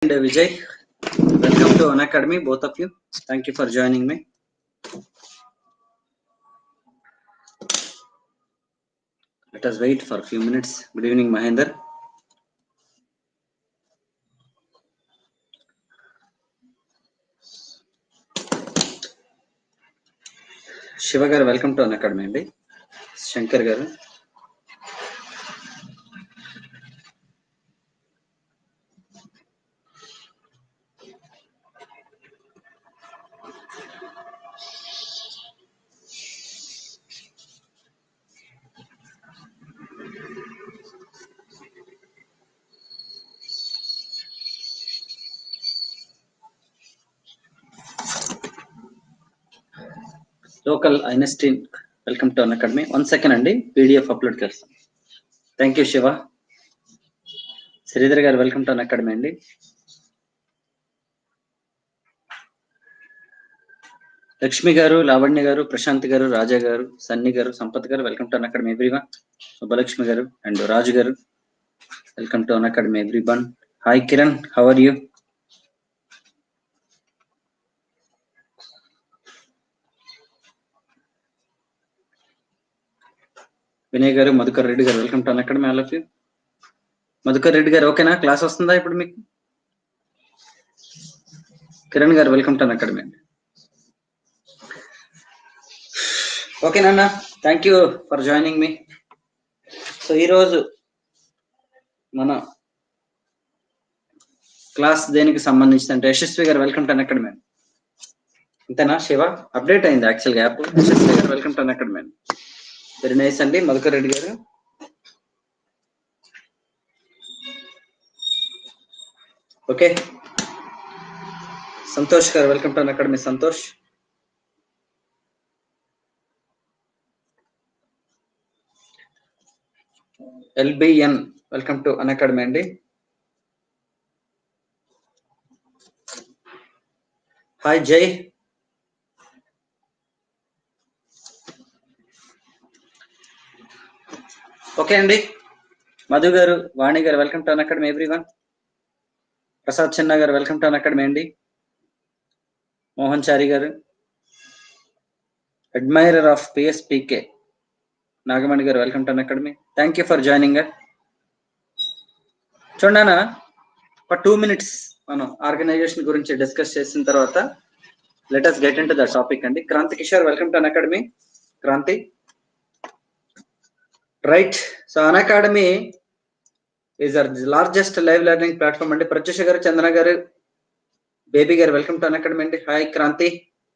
and Vijay. Welcome to An Academy, both of you. Thank you for joining me. Let us wait for a few minutes. Good evening, Mahendra. Shiva garu welcome to an academy అండి Shankar garu local Einstein welcome to Unacademy one second అండి PDF upload చేస్తాం thank you Shiva Sridhar garu welcome to an academy అండి లక్ష్మి గారు లావణ్య గారు ప్రశాంత్ గారు రాజా గారు సన్ని garu Sampath garu welcome to Unacademy everyone Subbalakshmi garu and Raju garu welcome to Unacademy everyone hi Kiran how are you Vinay garu Madhukar Reddy గారు welcome to Unacademy all of you Madhukar Reddy garu ఓకేనా class వస్తుందా ఇప్పుడు మీకు కిరణ్ గారు వెల్కమ్ టు అన్ అకాడమీ అండి ఓకేనా థ్యాంక్ యూ ఫర్ జాయినింగ్ మీ so ఈరోజు మన క్లాస్ దేనికి సంబంధించి అంటే Yashasvi garu welcome to an academy అంతేనా శివ అప్డేట్ అయింది యాక్చువల్గా app Yashasvi garu welcome to Unacademy very nice అండి Madhukar Reddy garu okay Santosh garu welcome to Unacademy Santosh LBN welcome to an academy అండి హాయ్ జై ఓకే అండి Madhu garu Vani garu welcome to Unacademy everyone Prasad Chinna garu welcome to an academy అండి మోహన్ చారి గారు admirer of PSPK Nagamani garu welcome to Unacademy thank you for joining చూడనా ఒక two minutes మనం organization గురించి discuss చేసిన తర్వాత let us get into the topic అండి Kranti Kishore welcome to Unacademy Kranti right so Unacademy is our largest live learning platform అండి Pratyusha garu Chandana garu Baby garu welcome to an academy అండి hi Kranti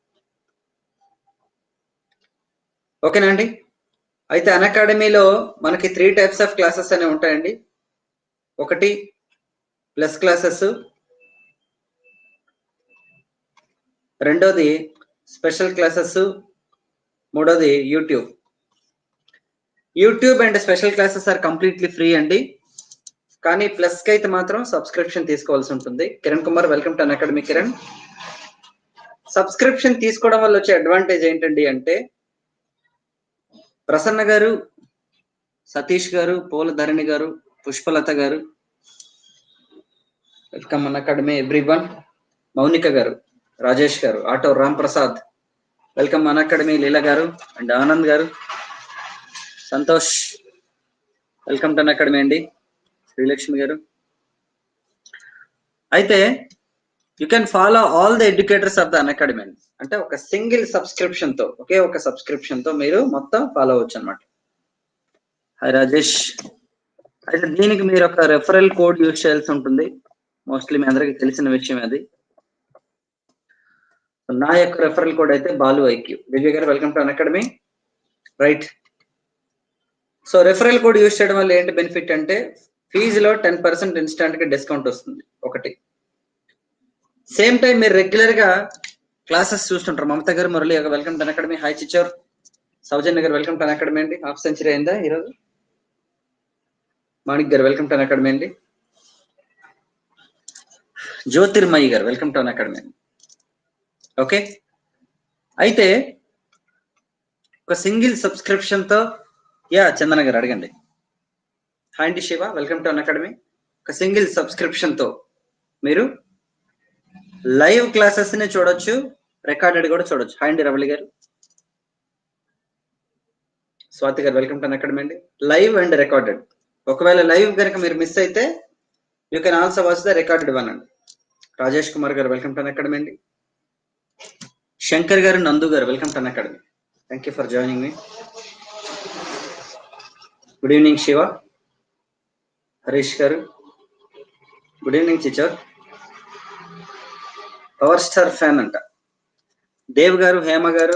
ఓకేనా అండి అయితే అన్ అకాడమీలో మనకి త్రీ టైప్స్ ఆఫ్ క్లాసెస్ అనేవి ఉంటాయండి ఒకటి ప్లస్ క్లాసెస్ రెండోది స్పెషల్ క్లాసెస్ మూడోది YouTube YouTube and special classes are completely free అండి కానీ ప్లస్ కి అయితే మాత్రం సబ్స్క్రిప్షన్ తీసుకోవాల్సి ఉంటుంది Kiran Kumar welcome to Unacademy Kiran subscription తీసుకోవడం వల్ల వచ్చే అడ్వాంటేజ్ ఏంటండి అంటే ప్రసన్న గారు సతీష్ గారు పూల ధరణి garu Pushpalatha garu welcome Unacademy everyone Mounika garu Rajesh garu auto Ram Prasad welcome Unacademy Leela garu and Anand garu Santosh welcome to an academy అండి శ్రీలక్ష్మి గారు అయితే you can follow all the educators of the Unacademy అంటే ఒక సింగిల్ సబ్స్క్రిప్షన్ తో ఒకే ఒక సబ్స్క్రిప్షన్ తో మీరు మొత్తం ఫాలో అవ్వచ్చు అనమాట హాయ్ రాజేష్ అయితే దీనికి మీరు ఒక రెఫరల్ కోడ్ యూజ్ చేయాల్సి ఉంటుంది మోస్ట్లీ మీ అందరికి తెలిసిన విషయం అది నా యొక్క రెఫరల్ కోడ్ అయితే Balu IQ Vijay garu welcome to Unacademy right so referral code use చేయడం వల్ల ఏంటి బెనిఫిట్ అంటే ఫీజులో టెన్ పర్సెంట్ ఇన్స్టాంట్ గా డిస్కౌంట్ వస్తుంది ఒకటి సేమ్ టైం మీరు రెగ్యులర్ గా క్లాసెస్ చూస్తుంటారు Mamata garu Murali welcome to academy hi Chhichhore Soujanya garu welcome to academy అండి హాఫ్ సెంచరీ అయిందా ఈరోజు మాణిక్ గారు వెల్కమ్ టు అకాడమీ అండి Jyothirmayi garu welcome to academy అండి ఓకే అయితే ఒక సింగిల్ సబ్స్క్రిప్షన్ తో యా చందన గారు అడగండి హాయ్ అండి Shiva welcome to Unacademy ఒక సింగిల్ సబ్స్క్రిప్షన్ తో మీరు లైవ్ క్లాసెస్ ని చూడొచ్చు రికార్డెడ్ కూడా చూడొచ్చు హాయ్ అండి Ravali garu Swathi garu welcome to academy అండి లైవ్ అండ్ రికార్డెడ్ ఒకవేళ లైవ్ కనుక మీరు మిస్ అయితే you can also watch the recorded one అండి రాజేష్ కుమార్ గారు వెల్కమ్ టు అకాడమీ అండి Shankar garu Nandu garu welcome to academy thank you for joining మీ good evening Shiva Harish garu good evening చిచర్ పవర్ స్టార్ ఫ్యాన్ అంట దేవ్ గారు హేమ గారు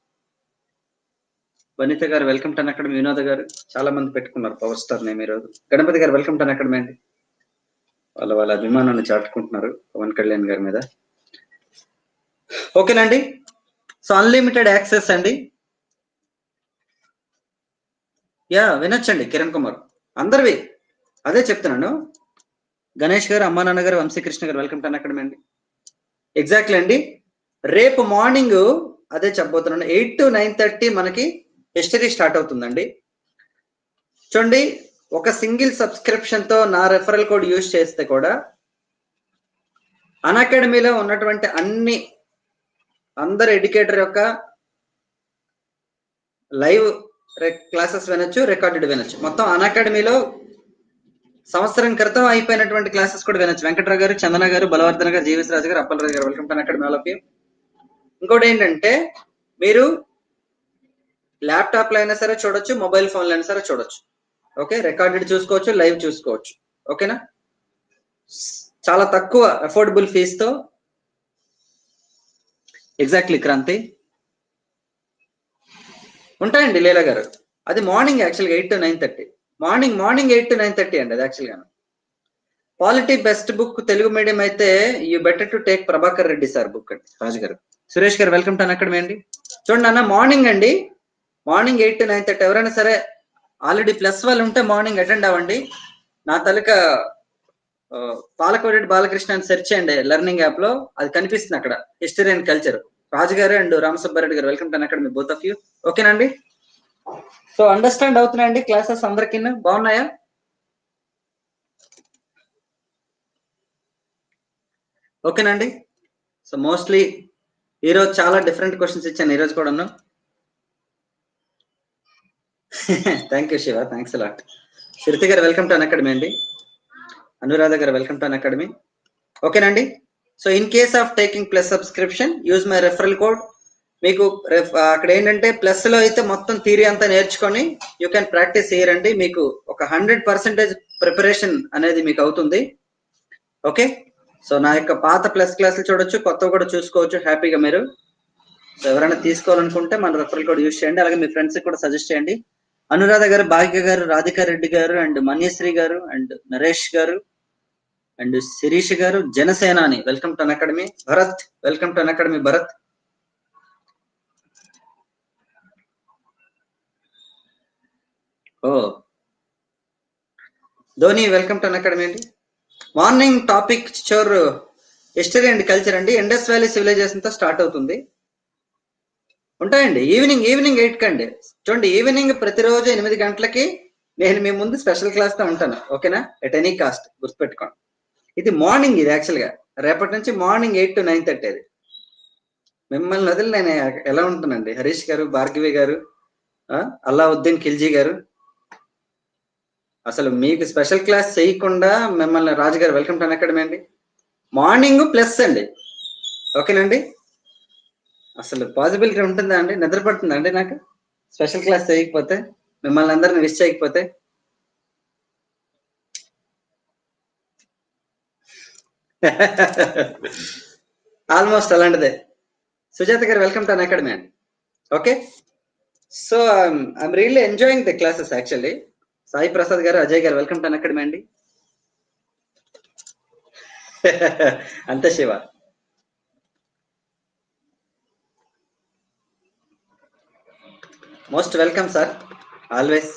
వనిత గారు వెల్కమ్ టు అకాడమీ వినోద్ గారు చాలా మంది పెట్టుకున్నారు పవర్ స్టార్ నేమ్ ఈరోజు గణపతి గారు వెల్కమ్ టు అకాడమీ అండి వాళ్ళ వాళ్ళ అభిమానాన్ని చాటుకుంటున్నారు పవన్ కళ్యాణ్ గారి మీద ఓకేనండి సో అన్లిమిటెడ్ యాక్సెస్ అండి యా వినొచ్చండి కిరణ్ కుమార్ అందరివి అదే చెప్తున్నాను గణేష్ గారు అమ్మా నాన్న గారు Vamsikrishna garu welcome to academy అండి ఎగ్జాక్ట్లీ అండి రేపు మార్నింగ్ అదే చెప్పబోతున్నాను ఎయిట్ టు నైన్ థర్టీ మనకి హిస్టరీ స్టార్ట్ అవుతుందండి చూడండి ఒక సింగిల్ సబ్స్క్రిప్షన్ తో నా రెఫరల్ కోడ్ యూజ్ చేస్తే కూడా అన్ అకాడమీలో ఉన్నటువంటి అన్ని అందరు ఎడ్యుకేటర్ యొక్క లైవ్ క్లాసెస్ వినొచ్చు రికార్డెడ్ వినొచ్చు మొత్తం అన్ అకాడమీలో సంవత్సరం క్రితం అయిపోయినటువంటి క్లాసెస్ కూడా వినొచ్చు వెంకట్రావు గారు చందన గారు బలవర్ధన గారు జీవిస్ రాజు garu Appalaraju garu welcome to academy all of you ఇంకోటి ఏంటంటే మీరు ల్యాప్టాప్ లో అయినా సరే చూడొచ్చు మొబైల్ ఫోన్ లో అయినా సరే చూడొచ్చు ఓకే రికార్డెడ్ చూసుకోవచ్చు లైవ్ చూసుకోవచ్చు ఓకేనా చాలా తక్కువ అఫోర్డబుల్ ఫీజుతో ఎగ్జాక్ట్లీ క్రాంతి ఉంటాయండి లీలా గారు అది మార్నింగ్ యాక్చువల్గా eight to nine thirty morning morning eight to nine thirty అండి అది యాక్చువల్గా polity best book Telugu medium అయితే you better to take Prabhakar Reddy sir book అండి రాజు గారు సురేష్ గారు వెల్కమ్ టు అకాడమీ అండి చూడండి అన్న మార్నింగ్ అండి morning eight to nine thirty ఎవరైనా సరే ఆల్రెడీ ప్లస్ వాళ్ళు ఉంటే మార్నింగ్ అటెండ్ అవ్వండి నా తలక పాలకోరెడ్డి బాలకృష్ణ అని సెర్చ్ చేయండి లెర్నింగ్ యాప్ లో అది కనిపిస్తుంది అక్కడ హిస్టరీ అండ్ కల్చర్ రాజు గారు and Ramasubbareddy garu welcome to academy both of you ఓకేనండి సో అండర్స్టాండ్ అవుతున్నాయండి క్లాసెస్ అందరికి బాగున్నాయా ఓకేనండి సో మోస్ట్లీ ఈరోజు చాలా డిఫరెంట్ క్వశ్చన్స్ ఇచ్చాను ఈరోజు కూడాను thank you Shiva thanks a lot Shruti garu welcome to an academy అండి Anuradha garu welcome to Unacademy ఓకేనండి so in case of taking plus subscription use my referral code మీకు అక్కడ ఏంటంటే ప్లస్ లో అయితే మొత్తం థియరీ అంతా నేర్చుకొని యూ క్యాన్ ప్రాక్టీస్ చేయరండి మీకు ఒక హండ్రెడ్ పర్సెంటేజ్ ప్రిపరేషన్ అనేది మీకు అవుతుంది ఓకే సో నా యొక్క పాత ప్లస్ క్లాసులు చూడొచ్చు కొత్తవి కూడా చూసుకోవచ్చు హ్యాపీగా మీరు సో ఎవరైనా తీసుకోవాలనుకుంటే మన రెఫరల్ కోడ్ యూజ్ చేయండి అలాగే మీ ఫ్రెండ్స్ కూడా సజెస్ట్ చేయండి అనురాధ గారు భాగ్య గారు రాధికా రెడ్డి గారు అండ్ మన్యశ్రీ గారు అండ్ నరేష్ గారు and Sirish garu Janasenani welcome to Unacademy Bharat welcome to Unacademy Bharat ఓ Dhoni welcome to an academy అండి మార్నింగ్ టాపిక్ చోర్ హిస్టరీ అండ్ కల్చర్ అండి ఇండస్ వ్యాలీ సివిలైజేషన్ తో స్టార్ట్ అవుతుంది ఉంటాయండి ఈవినింగ్ ఈవినింగ్ ఎయిట్ కండి చూడండి ఈవినింగ్ ప్రతిరోజు ఎనిమిది గంటలకి నేను మీ ముందు స్పెషల్ క్లాస్ తో ఉంటాను ఓకేనా ఎట్ ఎనీ కాస్ట్ గుర్తుపెట్టుకోండి ఇది మార్నింగ్ ఇది యాక్చువల్ గా రేపటి నుంచి morning eight to nine thirty అది మిమ్మల్ని వదిలి నేను ఎలా ఉంటానండి హరీష్ గారు భార్గవి గారు అల్లావుద్దీన్ ఖిల్జీ గారు అసలు మీకు స్పెషల్ క్లాస్ చేయకుండా మిమ్మల్ని Raju garu welcome to academy అండి మార్నింగ్ ప్లస్ అండి ఓకేనండి అసలు పాసిబిలిటీ ఉంటుందా అండి నిద్ర పడుతుందా అండి నాకు స్పెషల్ క్లాస్ చేయకపోతే మిమ్మల్ని అందరిని విష్ చేయకపోతే ఆల్మోస్ట్ అలాంటిదే Sujatha garu welcome to an academy అండి okay so I'm really enjoying the classes actually Sai Prasad garu Ajay garu welcome to an academy అండి అంతే Shiva most welcome sir always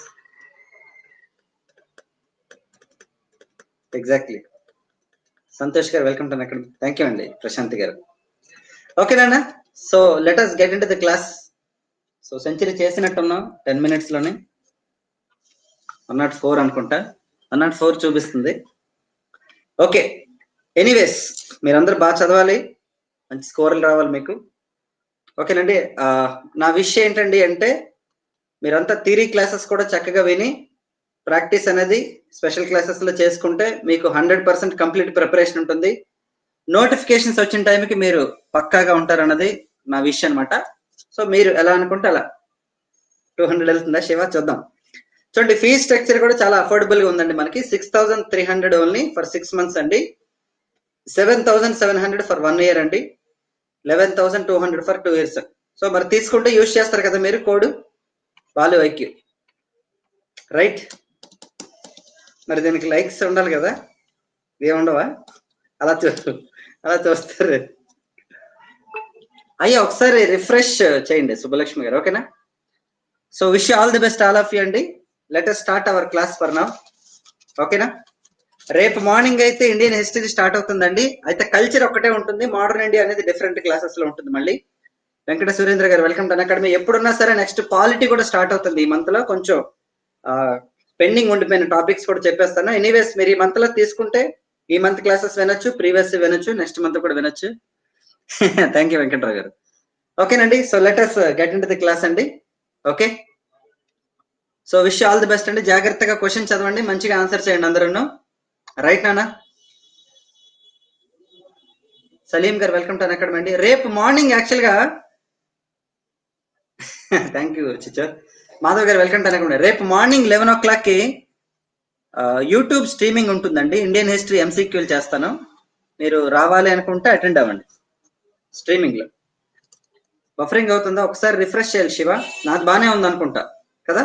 exactly Santosh garu welcome to academy thank you అండి ప్రశాంత్ గారు ఓకేనా so let us get into the class so century చేసినట్టున్నాం ten minutes లోనే one not four అనుకుంటా one not four చూపిస్తుంది okay anyways మీరందరూ బాగా చదవాలి మంచి స్కోర్లు రావాలి మీకు ఓకేనండి ఆ, నా విషయం ఏంటండి అంటే మీరంతా థియరీ క్లాసెస్ కూడా చక్కగా విని ప్రాక్టీస్ అనేది స్పెషల్ క్లాసెస్ లో చేసుకుంటే మీకు హండ్రెడ్ పర్సెంట్ కంప్లీట్ ప్రిపరేషన్ ఉంటుంది నోటిఫికేషన్స్ వచ్చిన టైంకి మీరు పక్కాగా ఉంటారన్నది నా విషయం అనమాట సో మీరు ఎలా అనుకుంటే అలా టూ హండ్రెడ్ వెళ్తుందా శివ చూద్దాం చూడండి ఫీజ్ స్ట్రక్చర్ కూడా చాలా అఫోర్డబుల్ గా ఉందండి మనకి six thousand three hundred only for six months అండి seven thousand seven hundred for one year అండి eleven thousand two hundred for two years so మరి తీసుకుంటే యూజ్ చేస్తారు కదా మీరు కోడ్ వాళ్ళు ఐక్యూ రైట్ మరి దీనికి లైక్స్ ఉండాలి కదా ఏముండవా అలా చూ అలా చూస్తారు అయ్యా ఒకసారి రిఫ్రెష్ చేయండి సుబ్బలక్ష్మి గారు ఓకేనా so wish all the best all of you అండి let us start our class for now ఓకేనా రేపు మార్నింగ్ అయితే ఇండియన్ హిస్టరీ స్టార్ట్ అవుతుందండి అయితే కల్చర్ ఒకటే ఉంటుంది మోడర్న్ ఇండియా అనేది డిఫరెంట్ క్లాసెస్ లో ఉంటుంది మళ్ళీ వెంకట సురేంద్ర గారు వెల్కమ్ టు అకాడమీ ఎప్పుడున్నా సరే నెక్స్ట్ పాలిటీ కూడా స్టార్ట్ అవుతుంది ఈ మంత్ లో కొంచెం పెండింగ్ ఉండిపోయిన టాపిక్స్ కూడా చెప్పేస్తాను ఎనీవేస్ మీరు ఈ మంత్ లో తీసుకుంటే ఈ మంత్ క్లాసెస్ వినొచ్చు ప్రీవియస్ వినొచ్చు నెక్స్ట్ మంత్ కూడా వినొచ్చు థ్యాంక్ యూ వెంకట్రావు గారు ఓకేనండి so let us get in the class అండి okay so wish all the best అండి జాగ్రత్తగా క్వశ్చన్ చదవండి మంచిగా ఆన్సర్ చేయండి అందరూ రైట్ నానా సలీం గారు వెల్కమ్ టు అకాడమీ అండి రేపు మార్నింగ్ యాక్చువల్ గా థ్యాంక్ యూ చిచ్చర్ Madhav garu welcome to academy రేపు మార్నింగ్ లెవెన్ ఓ క్లాక్ కి యూట్యూబ్ స్ట్రీమింగ్ ఉంటుందండి ఇండియన్ హిస్టరీ ఎంసీక్యూలు చేస్తాను మీరు రావాలి అనుకుంటే అటెండ్ అవ్వండి స్ట్రీమింగ్ లో బఫరింగ్ అవుతుందా ఒకసారి రిఫ్రెష్ చేయాలి శివ నాకు బాగానే ఉంది అనుకుంటా కదా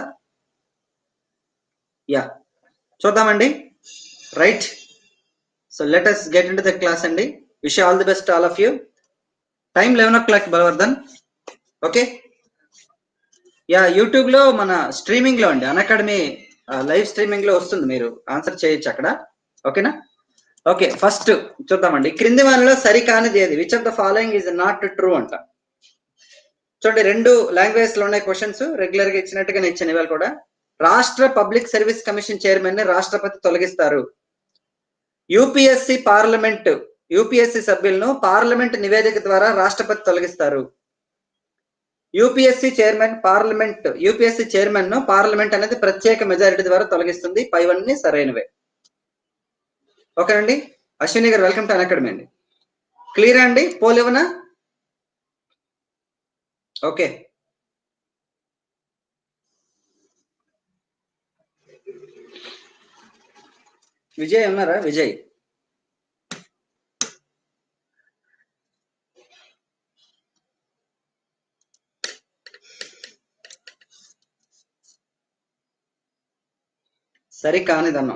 యా చూద్దామండి right so let us get into the class అండి wish all the best all of you time eleven o'clock Balavardhan okay yeah YouTube లో మన స్ట్రీమింగ్ లో అండి అకాడమీ లైవ్ స్ట్రీమింగ్ లో వస్తుంది మీరు ఆన్సర్ చేయొచ్చు అక్కడ ఓకేనా ఓకే ఫస్ట్ చూద్దామండి క్రింది వానిలో సరికానిది ఏది which of the following is not true అంట చూడండి రెండు లాంగ్వేజ్ లో ఉన్నాయి క్వశ్చన్స్ రెగ్యులర్ గా ఇచ్చినట్టుగా ఇచ్చాను ఇవాళ కూడా రాష్ట్ర పబ్లిక్ సర్వీస్ కమిషన్ చైర్మన్ ని రాష్ట్రపతి తొలగిస్తారు యూపీఎస్సి పార్లమెంట్ యూపీఎస్సి సభ్యులను పార్లమెంట్ నివేదిక ద్వారా రాష్ట్రపతి తొలగిస్తారు UPSC chairman parliament UPSC chairman ను పార్లమెంట్ అనేది ప్రత్యేక మెజారిటీ ద్వారా తొలగిస్తుంది పైవన్నీ సరైనవే ఓకేనండి Ashwini garu welcome to academy అండి క్లియర్ అండి పోలేవనా ఓకే విజయ్ ఉన్నారా విజయ్ సరి కానిదన్నాం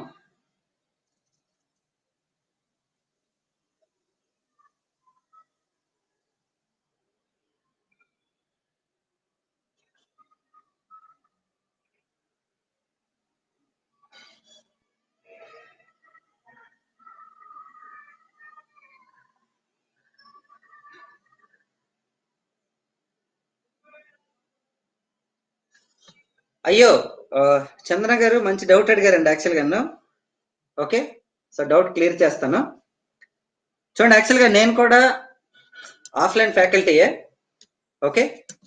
అయ్యో ఆ, చందన గారు మంచి డౌట్ అడిగారండి యాక్చువల్ గా ఓకే సో డౌట్ క్లియర్ చేస్తాను చూడండి యాక్చువల్ గా నేను కూడా ఆఫ్లైన్ ఫ్యాకల్టీయే ఓకే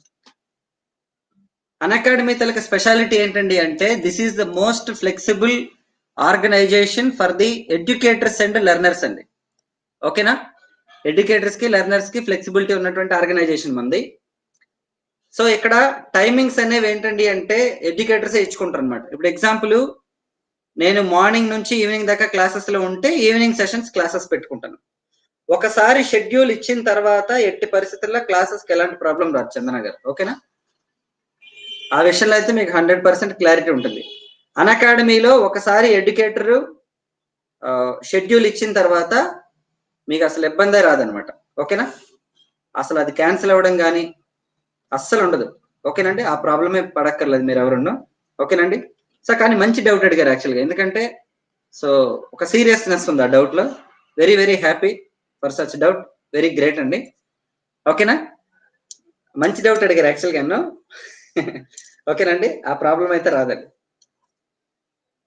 అకాడమీ తలక స్పెషాలిటీ ఏంటండి అంటే this is the most flexible organization for the educators and learners అండి ఓకేనా ఎడ్యుకేటర్స్ కి లెర్నర్స్ కి ఫ్లెక్సిబిలిటీ ఉన్నటువంటి ఆర్గనైజేషన్ మంది సో ఇక్కడ టైమింగ్స్ అనేవి ఏంటండి అంటే ఎడ్యుకేటర్స్ ఇచ్చుకుంటారు అనమాట ఇప్పుడు ఎగ్జాంపుల్ నేను మార్నింగ్ నుంచి ఈవినింగ్ దాకా క్లాసెస్ లో ఉంటే ఈవినింగ్ సెషన్స్ క్లాసెస్ పెట్టుకుంటాను ఒకసారి షెడ్యూల్ ఇచ్చిన తర్వాత ఎట్టి పరిస్థితుల్లో క్లాసెస్ కి ఎలాంటి ప్రాబ్లం రాదు చందన గారు ఓకేనా ఆ విషయంలో అయితే మీకు హండ్రెడ్ పర్సెంట్ క్లారిటీ ఉంటుంది అకాడమీలో ఒకసారి ఎడ్యుకేటర్ షెడ్యూల్ ఇచ్చిన తర్వాత మీకు అసలు ఇబ్బందే రాదనమాట ఓకేనా అసలు అది క్యాన్సిల్ అవ్వడం కానీ అస్సలు ఉండదు ఓకేనండి ఆ ప్రాబ్లమే పడక్కర్లేదు మీరు ఎవరున్నా ఓకేనండి సో కానీ మంచి డౌట్ అడిగారు యాక్చువల్గా ఎందుకంటే సో ఒక సీరియస్నెస్ ఉంది ఆ డౌట్ లో very very happy for such doubt very great అండి ఓకేనా మంచి డౌట్ అడిగారు యాక్చువల్గా ఎన్నో ఓకేనండి ఆ ప్రాబ్లం అయితే రాదండి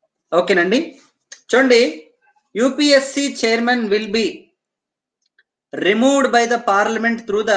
ఓకేనండి చూడండి UPSC chairman will be removed by the parliament through the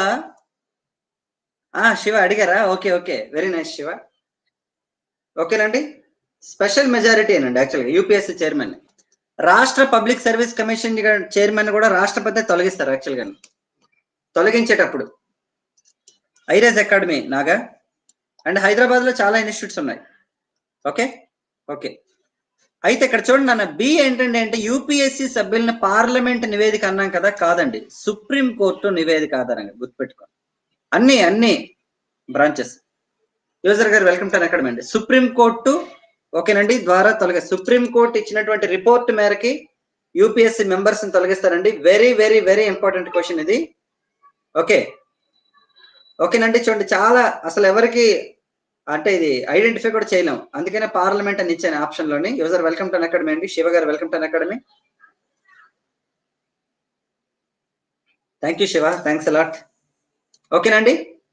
ఆ శివ అడిగారా okay okay very nice Shiva ఓకేనండి స్పెషల్ మెజారిటీ అనండి యాక్చువల్గా యూపీఎస్సీ చైర్మన్ రాష్ట్ర పబ్లిక్ సర్వీస్ కమిషన్ చైర్మన్ కూడా రాష్ట్రపతి తొలగిస్తారు యాక్చువల్గా తొలగించేటప్పుడు ఐరేజ్ అకాడమీ నాగా అండ్ హైదరాబాద్ లో చాలా ఇన్స్టిట్యూట్స్ ఉన్నాయి ఓకే ఓకే అయితే ఇక్కడ చూడండి అన్న బి ఏంటంటే అంటే యూపీఎస్సీ సభ్యులను పార్లమెంట్ నివేదిక అన్నాం కదా కాదండి సుప్రీం కోర్టు నివేదిక ఆధారంగా గుర్తుపెట్టుకోండి అన్ని అన్ని branches user garu welcome to academy అండి సుప్రీం కోర్టు ఓకేనండి ద్వారా తొలగ సుప్రీం కోర్టు ఇచ్చినటువంటి రిపోర్ట్ మేరకి యూపీఎస్సీ మెంబర్స్ తొలగిస్తారండి very very very important question ఇది ఓకే ఓకేనండి చూడండి చాలా అసలు ఎవరికి అంటే ఇది ఐడెంటిఫై కూడా చేయలేం అందుకనే పార్లమెంట్ అని ఇచ్చాను ఆప్షన్ లోని యూజర్ వెల్కమ్ టు అకాడమీ అండి Shiva garu welcome to academy thank you Shiva thanks a lot ఓకేనండి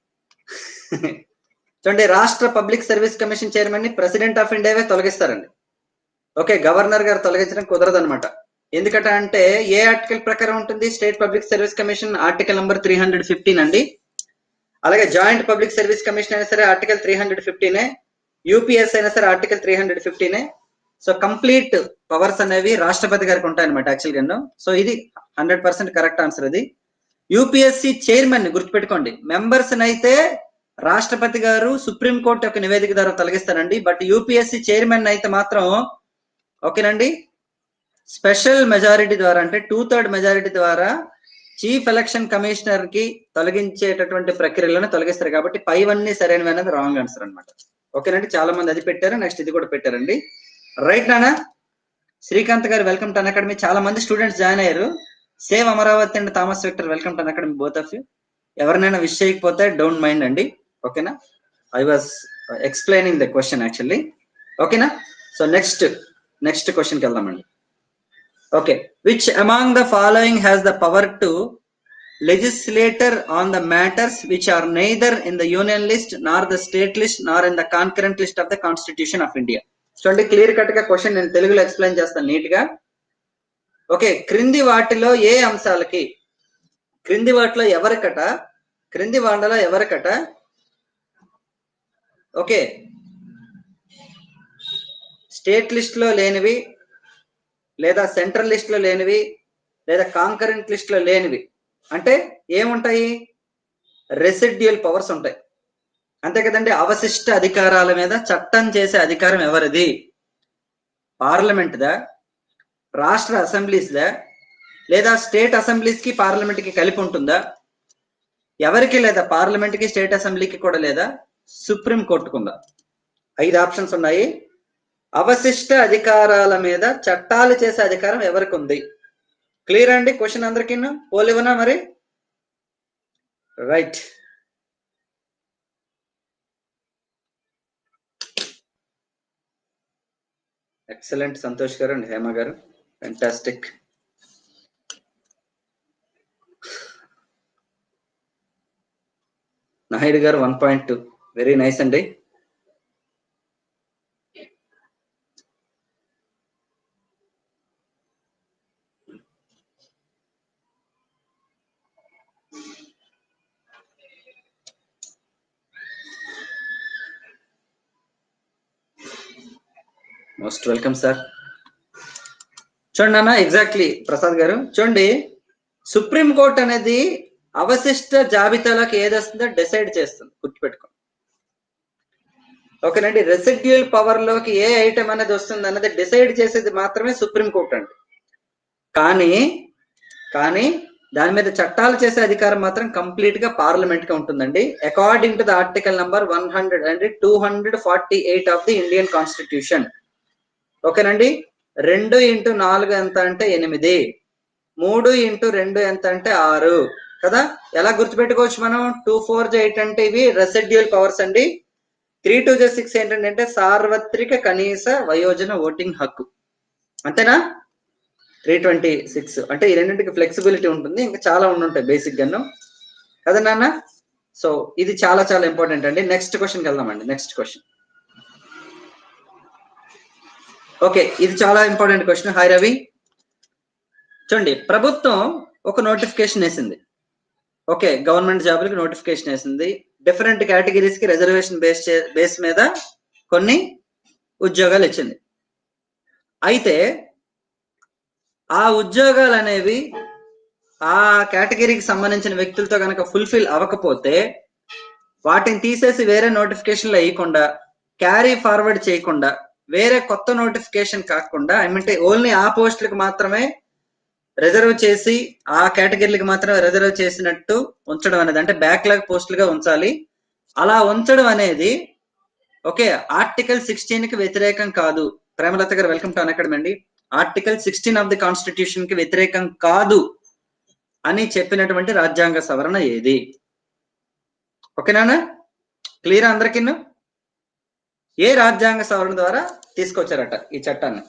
చూడండి రాష్ట్ర పబ్లిక్ సర్వీస్ కమిషన్ చైర్మన్ ని ప్రెసిడెంట్ ఆఫ్ ఇండియావే తొలగిస్తారండి ఓకే గవర్నర్ గారు తొలగించడం కుదరదు అనమాట ఎందుకంటే అంటే ఏ ఆర్టికల్ ప్రకారం ఉంటుంది state public service commission article number three hundred fifteen అండి అలాగే జాయింట్ పబ్లిక్ సర్వీస్ కమిషన్ అయినా సరే ఆర్టికల్ త్రీ హండ్రెడ్ ఫిఫ్టీనే యూపీఎస్ అయినా సరే ఆర్టికల్ త్రీ హండ్రెడ్ ఫిఫ్టీనే సో కంప్లీట్ పవర్స్ అనేవి రాష్ట్రపతి గారికి ఉంటాయన్నమాట యాక్చువల్ గా సో ఇది హండ్రెడ్ పర్సెంట్ కరెక్ట్ ఆన్సర్ ఇది యూపీఎస్సి చైర్మన్ గుర్తుపెట్టుకోండి మెంబర్స్ అయితే రాష్ట్రపతి గారు సుప్రీం కోర్టు యొక్క నివేదిక ద్వారా తొలగిస్తారండి బట్ యూపీఎస్సి చైర్మన్ అయితే మాత్రం ఓకేనండి స్పెషల్ మెజారిటీ ద్వారా అంటే టూ థర్డ్ మెజారిటీ ద్వారా చీఫ్ ఎలక్షన్ కమిషనర్ కి తొలగించేటటువంటి ప్రక్రియలను తొలగిస్తారు కాబట్టి పైవన్నీ సరైనవి అనేది రాంగ్ ఆన్సర్ అనమాట ఓకేనండి చాలా మంది అది పెట్టారు నెక్స్ట్ ఇది కూడా పెట్టారండి రైట్ నానా శ్రీకాంత్ గారు వెల్కమ్ టు అకాడమీ చాలా మంది స్టూడెంట్స్ జాయిన్ అయ్యారు same Amaravati and Thomas Victor welcome to academy both of you ఎవరినైనా విష్ చేయకపోతే డోంట్ మైండ్ అండి ఓకేనా I was explaining the question actually ఓకేనా సో నెక్స్ట్ నెక్స్ట్ క్వశ్చన్కి వెళ్దామండి okay which among the following has the power to legislator on the matters which are neither in the union list nor the state list nor in the concurrent list of the constitution of India చూడండి clear cut గా question నేను తెలుగులో explain చేస్తాను neat గా okay క్రింది వాటిలో ఏ అంశాలకి క్రింది వాటిలో ఎవరికట క్రింది వాళ్ళలో ఎవరికట ఓకే స్టేట్ లిస్ట్ లో లేనివి లేదా సెంట్రల్ లిస్ట్ లో లేనివి లేదా కాంకరెంట్ లిస్ట్ లో లేనివి అంటే ఏముంటాయి రెసిడ్యుయల్ పవర్స్ ఉంటాయి అంతే కదండి అవశిష్ట అధికారాల మీద చట్టం చేసే అధికారం ఎవరిది పార్లమెంట్ దా రాష్ట్ర అసెంబ్లీస్ దా లేదా స్టేట్ అసెంబ్లీస్ కి పార్లమెంట్ కి కలిపి ఉంటుందా ఎవరికి లేదా పార్లమెంట్ కి స్టేట్ అసెంబ్లీకి కూడా లేదా సుప్రీం కోర్టుకుందా ఐదు ఆప్షన్స్ ఉన్నాయి అవశిష్ట అధికారాల మీద చట్టాలు చేసే అధికారం ఎవరికి ఉంది క్లియర్ అండి క్వశ్చన్ అందరికీ పోలివనా మరి రైట్ ఎక్సలెంట్ సంతోష్ గారు అండ్ హేమ గారు ఫెంటాస్టిక్ నాయుడు గారు one point two very nice అండి మోస్ట్ వెల్కమ్ సార్ చూడండి అన్న ఎగ్జాక్ట్లీ ప్రసాద్ గారు చూడండి సుప్రీం కోర్ట్ అనేది అవశిష్ట జాబితాలోకి ఏది వస్తుందో డిసైడ్ చేస్తుంది గుర్తుపెట్టుకోండి ఓకేనండి రెసిడ్యూల్ పవర్ లోకి ఏ ఐటమ్ అనేది వస్తుంది అన్నది డిసైడ్ చేసేది మాత్రమే సుప్రీం కోర్ట్ అండి కానీ కానీ దాని మీద చట్టాలు చేసే అధికారం మాత్రం కంప్లీట్ గా పార్లమెంట్ గా ఉంటుందండి according to the article number one hundred and two hundred forty eight of the Indian constitution ఓకేనండి రెండు ఇంటూ నాలుగు ఎంత అంటే ఎనిమిది మూడు ఇంటూ రెండు ఎంత అంటే ఆరు కదా ఎలా గుర్తుపెట్టుకోవచ్చు మనం టూ ఫోర్ ఎయిట్ అంటే ఇవి రెసిడ్యూల్ పవర్స్ అండి త్రీ టూ జే సిక్స్ ఏంటంటే సార్వత్రిక కనీస వయోజన ఓటింగ్ హక్కు అంతేనా త్రీ ట్వంటీ సిక్స్ అంటే ఈ రెండింటికి ఫ్లెక్సిబిలిటీ ఉంటుంది ఇంకా చాలా ఉండుంటాయి బేసిక్ గాను కదా నాన్న సో ఇది చాలా చాలా ఇంపార్టెంట్ అండి నెక్స్ట్ క్వశ్చన్కి వెళ్దామండి నెక్స్ట్ క్వశ్చన్ ఓకే ఇది చాలా ఇంపార్టెంట్ క్వశ్చన్ హాయ్ రవి చూడండి ప్రభుత్వం ఒక నోటిఫికేషన్ వేసింది ఓకే గవర్నమెంట్ జాబులకి నోటిఫికేషన్ వేసింది డిఫరెంట్ కేటగిరీస్ కి రిజర్వేషన్ బేస్ బేస్ మీద కొన్ని ఉద్యోగాలు ఇచ్చింది అయితే ఆ ఉద్యోగాలు అనేవి ఆ కేటగిరీకి సంబంధించిన వ్యక్తులతో కనుక ఫుల్ఫిల్ అవ్వకపోతే వాటిని తీసేసి వేరే నోటిఫికేషన్లు వేయకుండా క్యారీ ఫార్వర్డ్ చేయకుండా వేరే కొత్త నోటిఫికేషన్ కాకుండా ఏమంటే ఓన్లీ ఆ పోస్టులకు మాత్రమే రిజర్వ్ చేసి ఆ కేటగిరీలకు మాత్రమే రిజర్వ్ చేసినట్టు ఉంచడం అనేది అంటే బ్యాక్లాగ్ పోస్టులుగా ఉంచాలి అలా ఉంచడం అనేది ఓకే ఆర్టికల్ సిక్స్టీన్ కి వ్యతిరేకం కాదు ప్రేమలత గారు వెల్కమ్ టు అకాడమీ అండి article sixteen of the constitution కి వ్యతిరేకం కాదు అని చెప్పినటువంటి రాజ్యాంగ సవరణ ఏది ఓకేనా క్లియర్ అందరికీ ఏ రాజ్యాంగ సవరణ ద్వారా తీసుకొచ్చారట ఈ చట్టాన్ని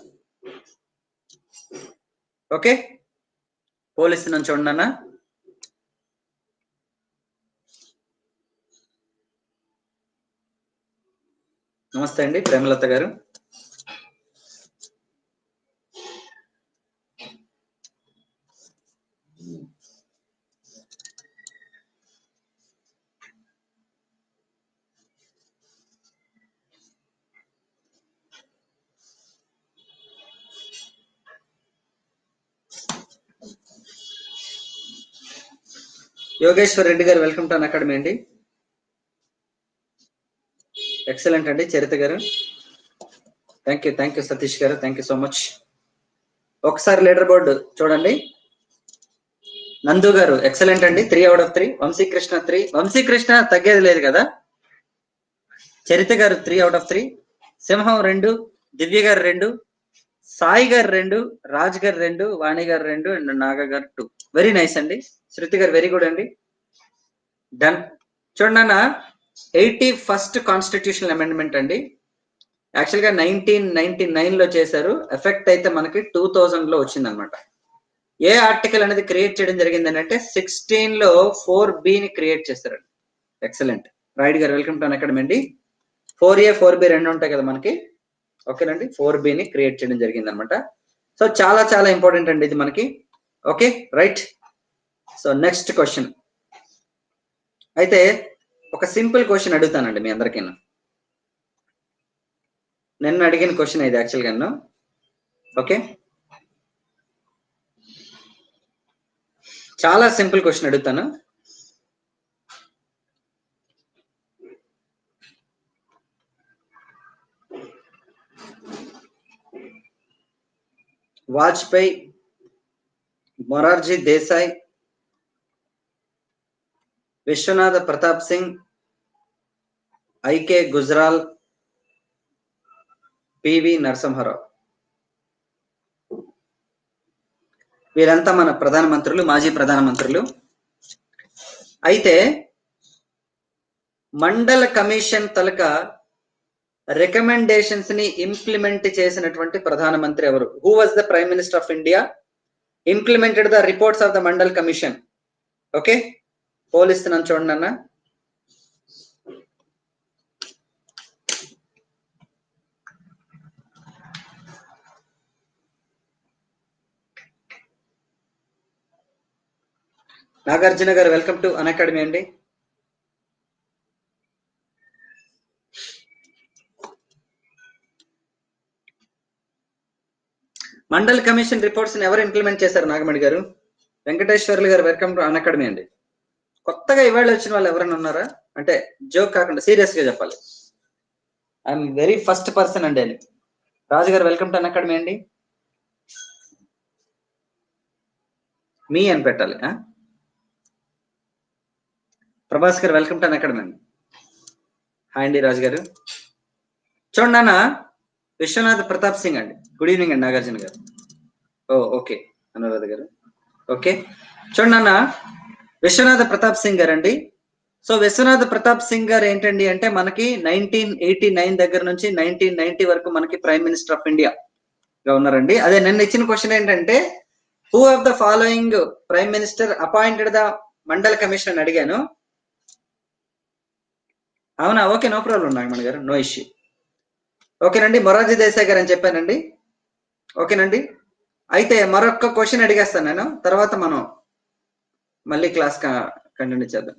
ఓకే పోలీసు నుంచి చూడన్నా నమస్తే అండి ప్రేమలత గారు యోగేశ్వర్ రెడ్డి గారు వెల్కమ్ టు అన్ అకాడమీ అండి ఎక్సలెంట్ అండి చరిత గారు thank you thank you Satish గారు థ్యాంక్ యూ సో మచ్ ఒకసారి లీడర్ బోర్డు చూడండి నందు గారు ఎక్సలెంట్ అండి three out of three Vamsikrishna three Vamsikrishna తగ్గేది లేదు కదా చరిత గారు త్రీ అవుట్ ఆఫ్ త్రీ సింహం రెండు దివ్య గారు రెండు సాయి గారు రెండు రాజ్ గారు రెండు వాణి గారు రెండు అండ్ నాగ గారు టూ వెరీ నైస్ అండి శృతి గారు వెరీ గుడ్ అండి డన్ చూడండి అన్న ఎయిటీ ఫస్ట్ కాన్స్టిట్యూషన్ అమెండ్మెంట్ అండి యాక్చువల్ గా నైన్టీన్ నైన్టీ నైన్ లో చేశారు ఎఫెక్ట్ అయితే మనకి టూ థౌజండ్ లో వచ్చింది అనమాట ఏ ఆర్టికల్ అనేది క్రియేట్ చేయడం జరిగింది అంటే సిక్స్టీన్ లో ఫోర్ బి ని క్రియేట్ చేశారండి ఎక్సలెంట్ రైడ్ గారు వెల్కమ్ టు అకాడమీ అండి ఫోర్ ఏ ఫోర్ బి రెండు ఉంటాయి కదా మనకి ఓకేనండి ఫోర్ బి ని క్రియేట్ చేయడం జరిగింది అనమాట సో చాలా చాలా ఇంపార్టెంట్ అండి ఇది మనకి okay right so next question అయితే ఒక సింపుల్ క్వశ్చన్ అడుగుతానండి మీ అందరికీ నిన్న అడిగిన క్వశ్చన్ ఇది యాక్చువల్గా నన్ను ఓకే చాలా సింపుల్ క్వశ్చన్ అడుగుతాను వాజ్పేయి మొరార్జీ దేశాయ్ విశ్వనాథ ప్రతాప్ సింగ్ ఐకే గుజరాల్ పివి నరసింహారావు వీరంతా మన ప్రధానమంత్రులు మాజీ ప్రధానమంత్రులు అయితే మండల కమిషన్ తలక రికమెండేషన్స్ ని ఇంప్లిమెంట్ చేసినటువంటి ప్రధానమంత్రి ఎవరు who was the prime minister of India implemented the reports of the Mandal commission okay పోలిస్తున్నాను చూడండి అన్న నాగార్జున గారు వెల్కమ్ టు అన్ అకాడమీ అండి మండల్ కమిషన్ రిపోర్ట్స్ ఎవరు ఇంప్లిమెంట్ చేశారు నాగమణి గారు వెంకటేశ్వర్లు గారు వెల్కమ్ టు అన్ అకాడమీ అండి కొత్తగా ఇవాళ వచ్చిన వాళ్ళు ఎవరైనా ఉన్నారా అంటే జోక్ కాకుండా సీరియస్ గా చెప్పాలి ఐఎమ్ వెరీ ఫస్ట్ పర్సన్ అండి అని రాజు garu welcome to an academy అండి మీ అని పెట్టాలి ఆ? ప్రభాస్ గారు వెల్కమ్ టు అన్ అకాడమీ అండి హాయ్ అండి రాజు గారు చూడండి అన్న విశ్వనాథ్ ప్రతాప్ సింగ్ అండి గుడ్ ఈవినింగ్ అండి నాగార్జున గారు ఓ ఓకే అనురాధ గారు ఓకే చూడండి అన్న విశ్వనాథ ప్రతాప్ సింగ్ గారు అండి సో విశ్వనాథ ప్రతాప్ సింగ్ గారు ఏంటండి అంటే మనకి నైన్టీన్ ఎయిటీ నైన్ దగ్గర నుంచి నైన్టీన్ నైన్టీ వరకు మనకి ప్రైమ్ మినిస్టర్ ఆఫ్ ఇండియా గా ఉన్నారండి అదే నిన్న ఇచ్చిన క్వశ్చన్ ఏంటంటే who of the following prime minister appointed the Mandal commission అని అడిగాను అవునా ఓకే నో ప్రాబ్లం నాగమణి గారు నో ఇష్యూ ఓకేనండి మొరార్జీ దేశాయ్ గారు అని చెప్పానండి ఓకేనండి అయితే మరొక క్వశ్చన్ అడిగేస్తాను నేను తర్వాత మనం మళ్ళీ క్లాస్ కంటిన్యూ చేద్దాం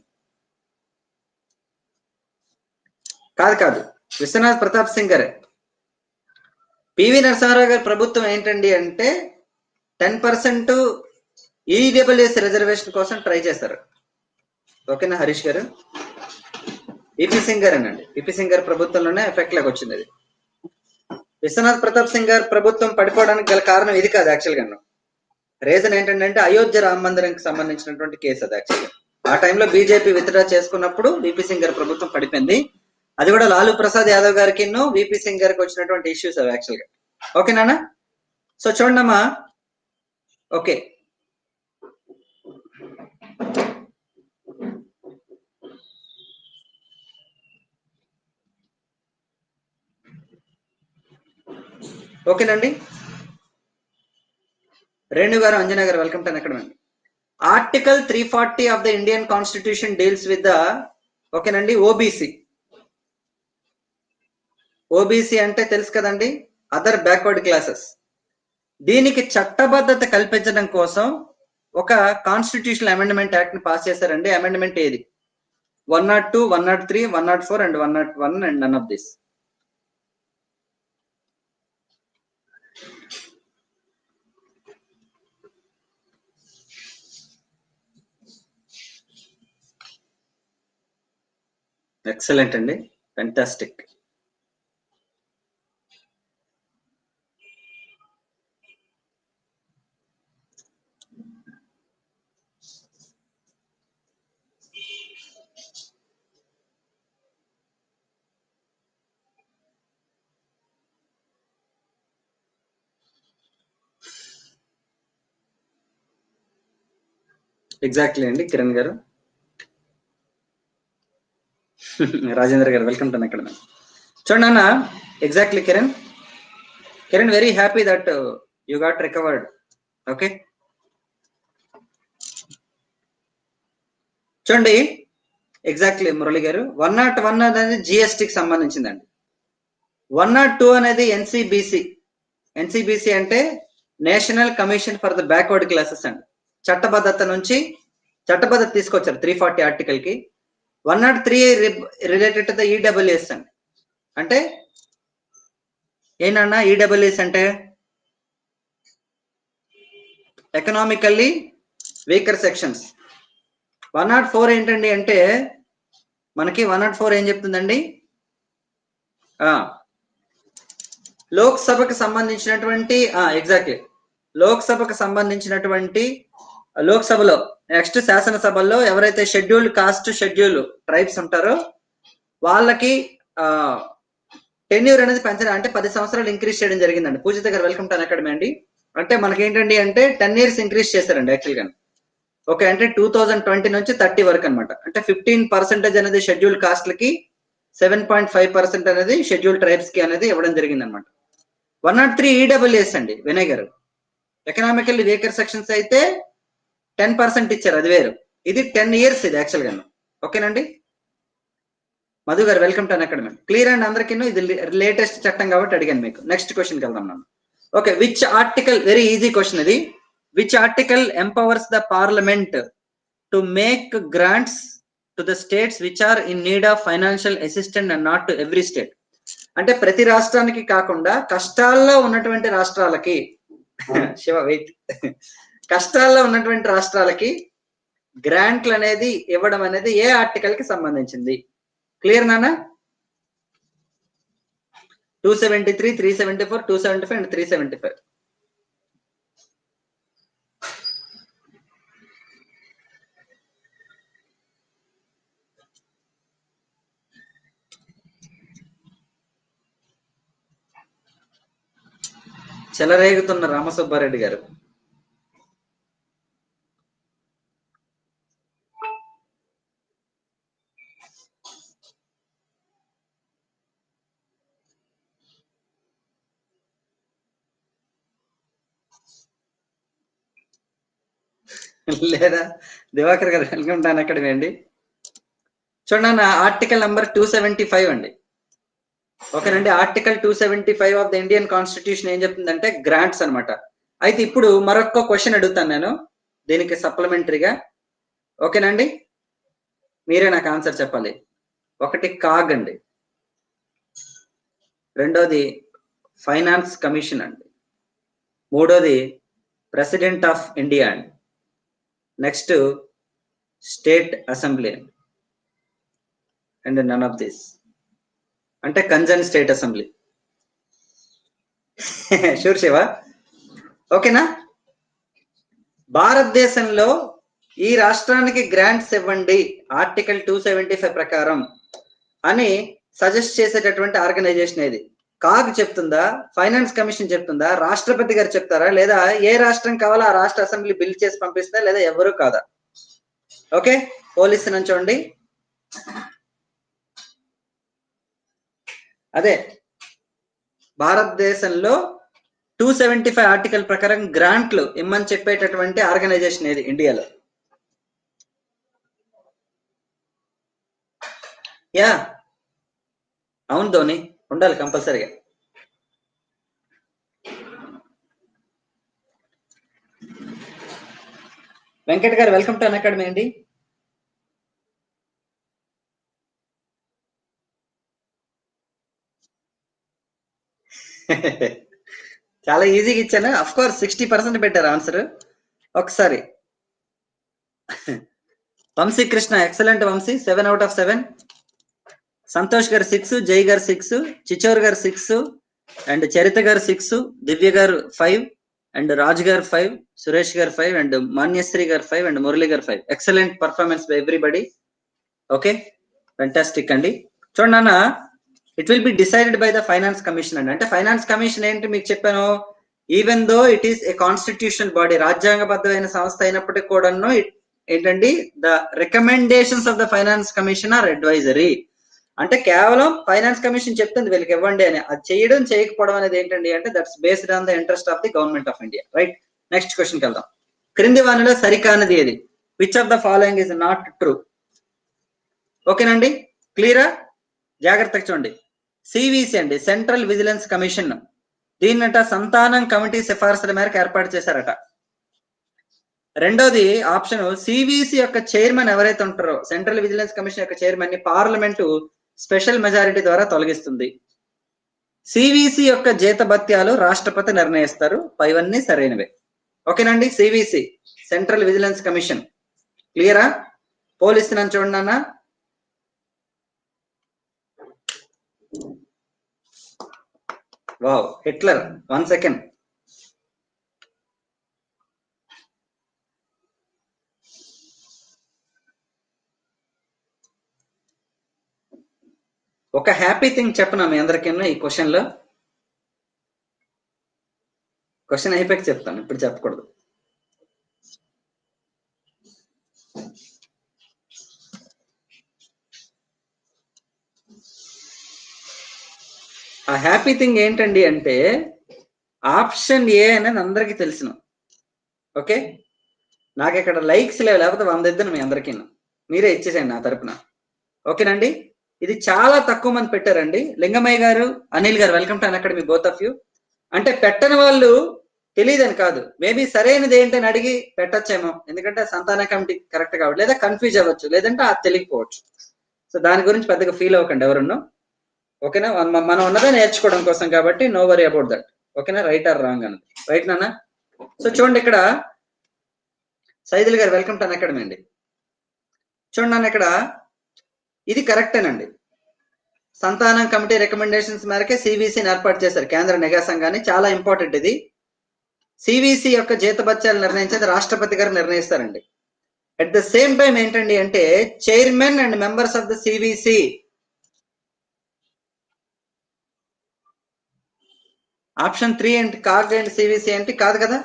కాదు కాదు విశ్వనాథ్ ప్రతాప్ సింగ్ గారే పివి నరసింహారావు గారి ప్రభుత్వం ఏంటండి అంటే టెన్ పర్సెంట్ ఈడబ్ల్యూఎస్ రిజర్వేషన్ కోసం ట్రై చేస్తారు ఓకేనా హరీష్ గారు ఈపీ సింగ్ గారు అనండి ఈపీ సింగ్ గారి ప్రభుత్వంలోనే ఎఫెక్ట్ లాగా వచ్చింది అది విశ్వనాథ్ ప్రతాప్ సింగ్ గారి ప్రభుత్వం పడిపోవడానికి గల కారణం ఇది కాదు యాక్చువల్ గా రీజన్ ఏంటంటే అయోధ్య రామ మందిరంకి సంబంధించినటువంటి కేసు అది యాక్చువల్గా ఆ టైంలో బీజేపీ విత్డ్రా చేసుకున్నప్పుడు విపి సింగ్ గారి ప్రభుత్వం పడిపోయింది అది కూడా లాలూ ప్రసాద్ యాదవ్ గారికి విపి సింగ్ గారికి వచ్చినటువంటి ఇష్యూస్ అవి యాక్చువల్ గా ఓకేనా సో చూడమ్మా ఓకే ఓకేనండి రేణు గారు అంజనా గారు welcome to academy article three forty of the Indian constitution deals with the ఓకేనండి ఓబీసీ ఓబీసీ అంటే తెలుసు కదండి అదర్ బ్యాక్వర్డ్ క్లాసెస్ దీనికి చట్టబద్ధత కల్పించడం కోసం ఒక కాన్స్టిట్యూషనల్ అమెండ్మెంట్ యాక్ట్ ని పాస్ చేశారండి అమెండ్మెంట్ ఏది one not two one not three one not four and one not one and none of this excellent అండి ఫెంటాస్టిక్ ఎగ్జాక్ట్లీ అండి కిరణ్ గారు రాజేంద్ర గారు వెల్కమ్ టు అక్కడ చూడండి అన్న exactly Kiran Kiran very happy that you got recovered okay చూడండి exactly Murali గారు one not one అనేది జిఎస్టికి సంబంధించిందండి వన్ నాట్ టూ అనేది ఎన్సిబిసి ఎన్సిబిసి అంటే national commission for the backward classes అండి చట్టబద్ధత నుంచి చట్టబద్ధత తీసుకొచ్చారు త్రీ ఫార్టీ ఆర్టికల్ కి one not three related to the EWS అండి అంటే ఏంటన్నా ఈడబ్ల్యూఎస్ అంటే economically weaker sections one not four ఏంటండి అంటే మనకి వన్ నాట్ ఫోర్ ఏం చెప్తుందండి లోక్సభకు సంబంధించినటువంటి ఎగ్జాక్ట్లీ లోక్సభకు సంబంధించినటువంటి లోక్సభలో నెక్స్ట్ శాసనసభల్లో ఎవరైతే షెడ్యూల్డ్ కాస్ట్ షెడ్యూల్ ట్రైబ్స్ ఉంటారో వాళ్ళకి టెన్యూర్ అనేది పెంచడం అంటే పది సంవత్సరాలు ఇంక్రీజ్ చేయడం జరిగిందండి పూజిత గారు వెల్కమ్ టు అకాడమీ అండి అంటే మనకి ఏంటండి అంటే టెన్ ఇయర్స్ ఇంక్రీజ్ చేశారండి యాక్చువల్ గా ఓకే అంటే టూ థౌజండ్ ట్వంటీ నుంచి థర్టీ వరకు అనమాట అంటే ఫిఫ్టీన్ పర్సెంటేజ్ అనేది షెడ్యూల్ కాస్ట్లకి సెవెన్ పాయింట్ ఫైవ్ పర్సెంట్ అనేది షెడ్యూల్ ట్రైబ్స్ కి అనేది ఇవ్వడం జరిగింది అనమాట వన్ నాట్ త్రీ ఈడబ్ల్యూఎస్ అండి వినయ్ గారు ఎకనామికల్ వీకర్ సెక్షన్స్ అయితే టెన్ పర్సెంట్ ఇచ్చారు అది వేరు ఇది టెన్ ఇయర్స్ ఇది యాక్చువల్ గా ఓకేనండి మధు గారు welcome to academy clear and అందరికీ ఇది లేటెస్ట్ చట్టం కాబట్టి అడిగాను మీకు నెక్స్ట్ క్వశ్చన్ వెళ్దాం నన్ను okay which article very easy question ఇది which article empowers the parliament to make grants to the states which are in need of financial assistant and not to every state అంటే ప్రతి రాష్ట్రానికి కాకుండా కష్టాల్లో ఉన్నటువంటి రాష్ట్రాలకి శివ వెయిట్ కష్టాల్లో ఉన్నటువంటి రాష్ట్రాలకి గ్రాంట్లు అనేది ఇవ్వడం అనేది ఏ ఆర్టికల్ కి సంబంధించింది క్లియర్ నానా two seventy three three seventy four two seventy five and three seventy five చెలరేగుతున్న రామసుబ్బారెడ్డి గారు లేదా దివాకర్ గారు వెల్కమ్ టాన్ అకాడమీ అండి చూడండి అన్న article number two seventy five అండి ఓకేనండి article two seventy five of the Indian constitution ఏం చెప్తుందంటే గ్రాంట్స్ అనమాట అయితే ఇప్పుడు మరొక క్వశ్చన్ అడుగుతాను నేను దీనికి సప్లిమెంటరీగా ఓకేనండి మీరే నాకు ఆన్సర్ చెప్పాలి ఒకటి కాగ్ అండి రెండోది ఫైనాన్స్ కమిషన్ అండి మూడోది ప్రెసిడెంట్ ఆఫ్ ఇండియా అండి నెక్స్ట్ స్టేట్ అసెంబ్లీ అండి అండ్ నన్ ఆఫ్ దిస్ అంటే concern state assembly sure Shiva ఓకేనా భారతదేశంలో ఈ రాష్ట్రానికి గ్రాంట్స్ ఇవ్వండి ఆర్టికల్ టూ సెవెంటీ ఫైవ్ ప్రకారం అని సజెస్ట్ చేసేటటువంటి ఆర్గనైజేషన్ ఏది కాగ్ చెప్తుందా ఫైనాన్స్ కమిషన్ చెప్తుందా రాష్ట్రపతి గారు చెప్తారా లేదా ఏ రాష్ట్రం కావాలో ఆ రాష్ట్ర అసెంబ్లీ బిల్ చేసి పంపిస్తుందా లేదా ఎవరు కాదా ఓకే పోలీసు నుంచి చూడండి అదే భారతదేశంలో టూ సెవెంటీ ఫైవ్ ఆర్టికల్ ప్రకారం గ్రాంట్లు ఇమ్మని చెప్పేటటువంటి ఆర్గనైజేషన్ ఏది ఇండియాలో యా అవును ధోని ఉండాలి కంపల్సరిగా వెంకట్ గారు వెల్కమ్ టు అన్ అకాడమీ అండి చాలా ఈజీగా ఇచ్చాను అఫ్ కోర్స్ సిక్స్టీ పర్సెంట్ పెట్టారు ఆన్సర్ ఒకసారి Vamsi Krishna excellent Vamsi seven out of seven Santosh గారు సిక్స్ జై గారు సిక్స్ చిచోర్ గారు సిక్స్ అండ్ చరిత గారు సిక్స్ దివ్య గారు ఫైవ్ అండ్ రాజ్ గారు ఫైవ్ సురేష్ గారు ఫైవ్ అండ్ మాన్యశ్రీ గారు ఫైవ్ అండ్ మురళి గారు five excellent performance by everybody okay fantastic అండి చూడండి అన్న it will be decided by the finance commission అండి అంటే ఫైనాన్స్ కమిషన్ ఏంటి మీకు చెప్పాను even though it is a constitution body రాజ్యాంగబద్ధమైన సంస్థ అయినప్పటికీ కూడాను ఏంటండి the recommendations of the finance commission are advisory అంటే కేవలం ఫైనాన్స్ కమిషన్ చెప్తుంది వీళ్ళకి ఇవ్వండి అని అది చేయడం చేయకపోవడం అనేది ఏంటండి అంటే that's based on the interest of the government of India right next క్వశ్చన్కి వెళ్దాం క్రింది వానిలో సరికానిది ఏది which of the following is not true ఓకేనండి క్లియరా జాగ్రత్తగా చూడండి సివిసి అండి సెంట్రల్ విజిలెన్స్ కమిషన్ దీన్నట సంతానం కమిటీ సిఫార్సుల మేరకు ఏర్పాటు చేశారట రెండోది ఆప్షన్ సివిసి యొక్క చైర్మన్ ఎవరైతే ఉంటారో సెంట్రల్ విజిలెన్స్ కమిషన్ యొక్క చైర్మన్ ని పార్లమెంటు స్పెషల్ మెజారిటీ ద్వారా తొలగిస్తుంది సివిసి యొక్క జీతభత్యాలు రాష్ట్రపతి నిర్ణయిస్తారు పైవన్నీ సరైనవే ఓకేనండి సివిసి సెంట్రల్ విజిలెన్స్ కమిషన్ క్లియరా పోలీసు చూడండి అన్న వావ్ హిట్లర్ వన్ సెకండ్ ఒక హ్యాపీ థింగ్ చెప్పనా మీ అందరికైనా ఈ క్వశ్చన్ లో క్వశ్చన్ అయిపోయాక చెప్తాను ఇప్పుడు చెప్పకూడదు ఆ హ్యాపీ థింగ్ ఏంటండి అంటే ఆప్షన్ ఏ అనేది అందరికీ తెలిసిన ఓకే నాకు ఇక్కడ లైక్స్ లేవు లేకపోతే వంద ఇద్దరు మీ అందరికీ మీరే ఇచ్చేసేయండి నా తరపున ఓకేనండి ఇది చాలా తక్కువ మంది పెట్టారండి లింగమయ్య గారు అనిల్ గారు welcome to Unacademy both of you అంటే పెట్టని వాళ్ళు తెలియదని కాదు మేబీ సరైనది ఏంటని అడిగి పెట్టచ్చేమో ఎందుకంటే సంతాన కమిటీ కరెక్ట్ కాబట్టి లేదా కన్ఫ్యూజ్ అవ్వచ్చు లేదంటే అది తెలియకపోవచ్చు సో దాని గురించి పెద్దగా ఫీల్ అవ్వకండి ఎవరున్నో ఓకేనా మన- మనం ఉన్నదే నేర్చుకోవడం కోసం కాబట్టి నో వరీ అబౌట్ దట్ ఓకేనా రైట్ ఆర్ రాంగ్ అన్నది రైట్ నాన్న సో చూడండి ఇక్కడ సైదుల్ గారు వెల్కమ్ టు అన్ అకాడమీ అండి చూడండి నాన్న ఇక్కడ ఇది కరెక్టేనండి సంతానం కమిటీ రికమెండేషన్స్ మేరకే సివిసిని ఏర్పాటు చేశారు కేంద్ర నిఘా సంఘాన్ని చాలా ఇంపార్టెంట్ ఇది సివిసి యొక్క జీతభత్యాలు నిర్ణయించేది రాష్ట్రపతి గారు నిర్ణయిస్తారండి అట్ ద సేమ్ టైం ఏంటండి అంటే chairman and members of the CVC option three ఏంటి కాగ్ అండ్ సివిసి ఏంటి కాదు కదా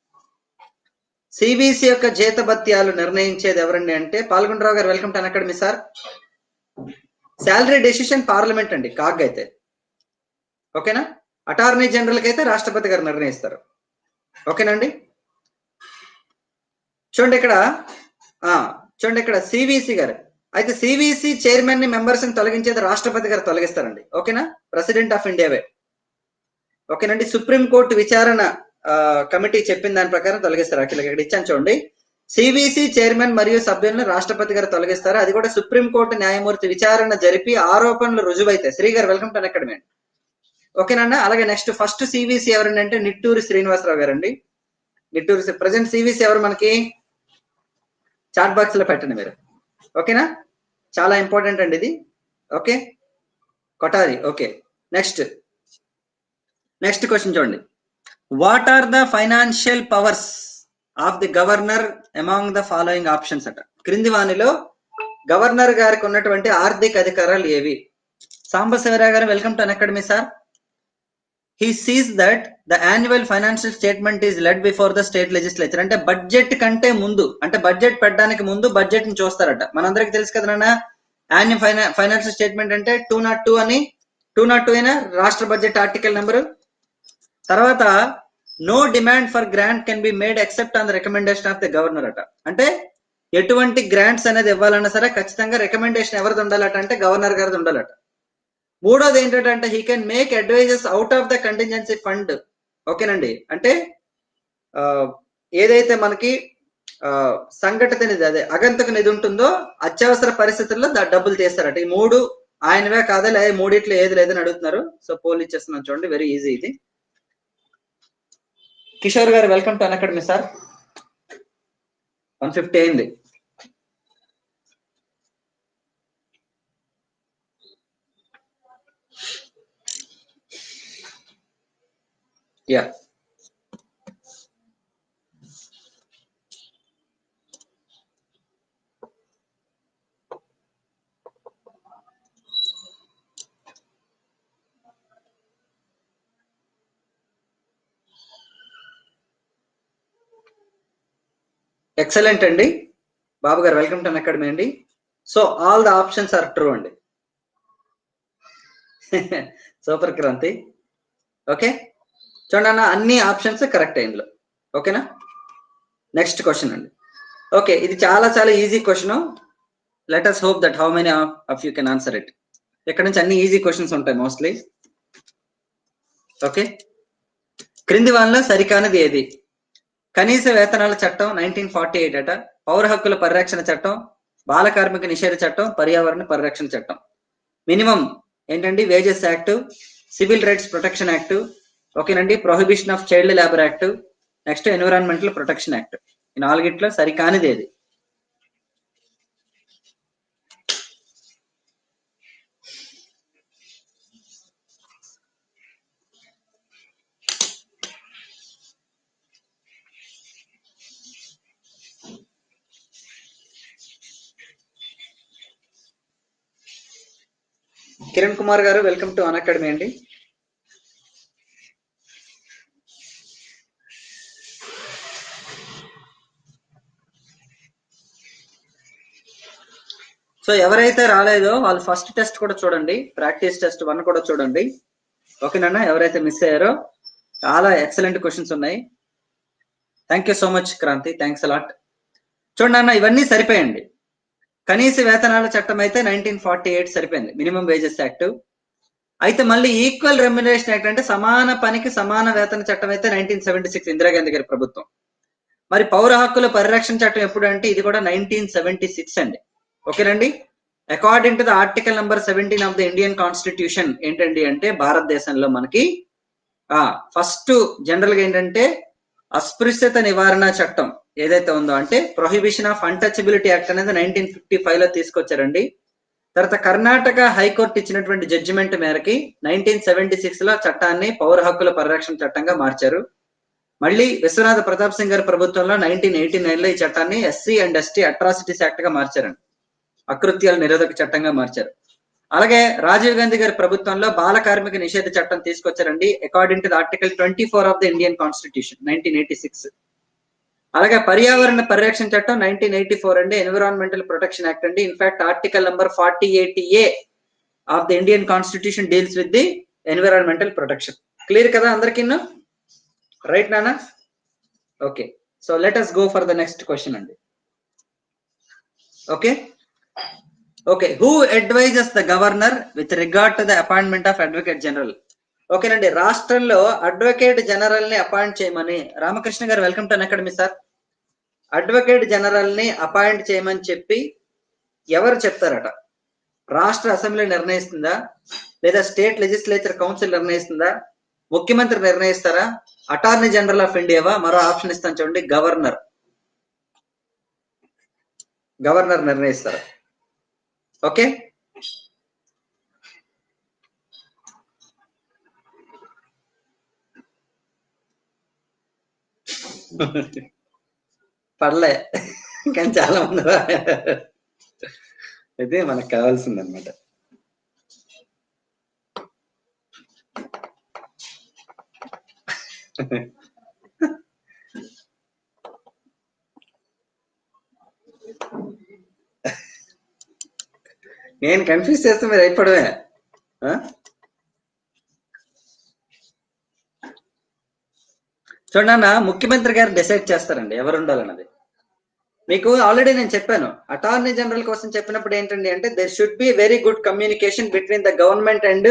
సిబిసి యొక్క జీతభత్యాలు నిర్ణయించేది ఎవరండి అంటే పాల్గొండరావు గారు welcome to Unacademy sir salary decision parliament అండి కాగ్ అయితే ఓకేనా అటార్నీ జనరల్ కి అయితే రాష్ట్రపతి గారు నిర్ణయిస్తారు ఓకేనండి చూడండి ఇక్కడ ఆ చూడండి ఇక్కడ సివిసి గారు అయితే సివిసి చైర్మన్ ని మెంబర్స్ ని తొలగించేది రాష్ట్రపతి గారు తొలగిస్తారండి ఓకేనా ప్రెసిడెంట్ ఆఫ్ ఇండియావే ఓకేనండి సుప్రీం కోర్టు విచారణ ఆ, కమిటీ చెప్పిన దాని ప్రకారం తొలగిస్తారు అఖిల ఇక్కడ ఇచ్చాను చూడండి సిబిసి చైర్మన్ మరియు సభ్యులను రాష్ట్రపతి గారు తొలగిస్తారు అది కూడా సుప్రీంకోర్టు న్యాయమూర్తి విచారణ జరిపి ఆరోపణలు రుజువైతే శ్రీ గారు వెల్కమ్ టు అకాడమీ ఓకేనా అలాగే నెక్స్ట్ ఫస్ట్ సివిసి ఎవరండి అంటే నిట్టూరి శ్రీనివాసరావు గారండి నిట్టూరి ప్రజెంట్ సివిసి ఎవరు మనకి చాట్ బాక్స్ లో పెట్టండి మీరు ఓకేనా చాలా ఇంపార్టెంట్ అండి ఇది okay Kothari okay next next question చూడండి what are the financial powers of the governor among the following options అట క్రింది వాణిలో గవర్నర్ గారికి ఉన్నటువంటి ఆర్థిక అధికారాలు ఏవి సాంబశివరావు గారు welcome to academy sir he sees that the annual financial statement is led before the state legislature అంటే బడ్జెట్ కంటే ముందు అంటే బడ్జెట్ పెట్టడానికి ముందు బడ్జెట్ ని చూస్తారట మనందరికి తెలుసు కదా నాన్న యాన్యువల్ ఫైనా ఫైనాన్షియల్ స్టేట్మెంట్ అంటే టూ నాట్ టూ అని టూ నాట్ టూ అయినా రాష్ట్ర బడ్జెట్ ఆర్టికల్ నెంబరు తర్వాత no demand for grant can be made except on the recommendation of the governor అట అంటే ఎటువంటి గ్రాంట్స్ అనేది ఇవ్వాలన్నా సరే ఖచ్చితంగా రికమెండేషన్ ఎవరిది ఉండాలట అంటే గవర్నర్ గారిది ఉండాలట మూడోది ఏంటంటే he can make advises out of the contingency fund ఓకేనండి అంటే ఆ, ఏదైతే మనకి ఆ, సంఘటిత నిధి అదే అగంతక నిధి ఉంటుందో అత్యవసర పరిస్థితుల్లో దా డబ్బులు తీస్తారట ఈ మూడు ఆయనవే కాదా లేదా మూడిట్లో ఏది లేదని అడుగుతున్నారు సో పోల్ ఇచ్చేస్తున్నాను చూడండి వెరీ ఈజీ ఇది కిషోర్ గారు welcome to academy sir one fifty అయింది యా ఎక్సలెంట్ అండి బాబు గారు వెల్కమ్ టు అకాడమీ అండి so all the options are true అండి సూపర్ క్రాంతి ఓకే చూడండి అన్న అన్ని ఆప్షన్స్ కరెక్ట్ ఇందులో ఓకేనా నెక్స్ట్ క్వశ్చన్ అండి ఓకే ఇది చాలా చాలా easy question let us hope that how many of you can answer it ఇక్కడ నుంచి అన్ని ఈజీ క్వశ్చన్స్ ఉంటాయి మోస్ట్లీ ఓకే క్రింది వాళ్ళలో సరికానిది ఏది కనీస వేతనాల చట్టం నైన్టీన్ ఫార్టీ ఎయిట్ అట పౌర హక్కుల పరిరక్షణ చట్టం బాల కార్మిక నిషేధ చట్టం పర్యావరణ పరిరక్షణ చట్టం మినిమం ఏంటండి wages act civil rights protection act ఓకేనండి prohibition of child labour act next environmental protection act ఈ నాలుగిట్లో సరికానిది ఏది కిరణ్ కుమార్ గారు వెల్కమ్ టు అన్ అకాడమీ అండి సో ఎవరైతే రాలేదో వాళ్ళు ఫస్ట్ టెస్ట్ కూడా చూడండి ప్రాక్టీస్ టెస్ట్ వన్ కూడా చూడండి ఓకేనా ఎవరైతే మిస్ అయ్యారో చాలా ఎక్సలెంట్ క్వశ్చన్స్ ఉన్నాయి thank you so much Kranthi thanks a lot చూడండి అన్న ఇవన్నీ సరిపోయండి కనీస వేతనాల చట్టం అయితే నైన్టీన్ ఫార్టీ ఎయిట్ సరిపోయింది మినిమం వేజెస్ యాక్ట్ అయితే మళ్ళీ ఈక్వల్ రెమ్యునరేషన్ యాక్ట్ అంటే సమాన పనికి సమాన వేతన చట్టం అయితే నైన్టీన్ సెవెంటీ సిక్స్ ఇందిరాగాంధీ గారి ప్రభుత్వం మరి పౌర హక్కుల పరిరక్షణ చట్టం ఎప్పుడు అంటే ఇది కూడా నైన్టీన్ సెవెంటీ సిక్స్ అండి ఓకేనండి according to the article number seventeen of the Indian constitution ఏంటండి అంటే భారతదేశంలో మనకి ఆ ఫస్ట్ జనరల్ గా ఏంటంటే అస్పృశ్యత నివారణ చట్టం ఏదైతే ఉందో అంటే ప్రొహిబిషన్ ఆఫ్ అన్టచబిలిటీ యాక్ట్ అనేది నైన్టీన్ ఫిఫ్టీ ఫైవ్ లో తీసుకొచ్చారండి తర్వాత కర్ణాటక హైకోర్టు ఇచ్చినటువంటి జడ్జిమెంట్ మేరకి నైన్టీన్ సెవెంటీ సిక్స్ లో చట్టాన్ని పౌర హక్కుల పరిరక్షణ చట్టంగా మార్చారు మళ్ళీ విశ్వనాథ ప్రతాప్ సింగ్ గారి ప్రభుత్వంలో నైన్టీన్ ఎయిటీ నైన్ లో ఈ చట్టాన్ని SC and ST atrocities act గా మార్చారండి అకృత్యాల నిరోధక చట్టంగా మార్చారు అలాగే రాజీవ్ గాంధీ గారి ప్రభుత్వంలో బాల కార్మిక నిషేధ చట్టం తీసుకొచ్చారండి according to the article twenty four of the Indian constitution nineteen eighty six అలాగే పర్యావరణ పరిరక్షణ చట్టం నైన్టీన్ ఎయిటీ ఫోర్ అండి ఎన్విరాన్మెంటల్ ప్రొటెక్షన్ యాక్ట్ అండి in fact article number forty eighty A of the Indian constitution deals with the environmental protection clear కదా అందరికీ right నానా okay so let us go for the next question అండి okay okay who advises the governor with regard to the appointment of advocate general ఓకేనండి రాష్ట్రంలో advocate general ని appoint చేయమని Ramakrishna garu welcome to academy sir advocate general ని appoint చేయమని చెప్పి ఎవరు చెప్తారట రాష్ట్ర అసెంబ్లీ నిర్ణయిస్తుందా లేదా స్టేట్ లెజిస్లేచర్ కౌన్సిల్ నిర్ణయిస్తుందా ముఖ్యమంత్రి నిర్ణయిస్తారా అటార్నీ జనరల్ ఆఫ్ ఇండియావా మరో ఆప్షన్ ఇస్తాను చూడండి గవర్నర్ గవర్నర్ నిర్ణయిస్తారా ఓకే పడలే కానీ చాలా మంది అయితే మనకు కావాల్సింది అనమాట నేను కన్ఫ్యూజ్ చేస్తే మీరు అయిపోవడమే ఆ? చూడండి అన్న ముఖ్యమంత్రి గారు డిసైడ్ చేస్తారండి ఎవరు ఉండాలన్నది మీకు ఆల్రెడీ నేను చెప్పాను అటార్నీ జనరల్ కోసం చెప్పినప్పుడు ఏంటండి అంటే there should be very good communication between the government and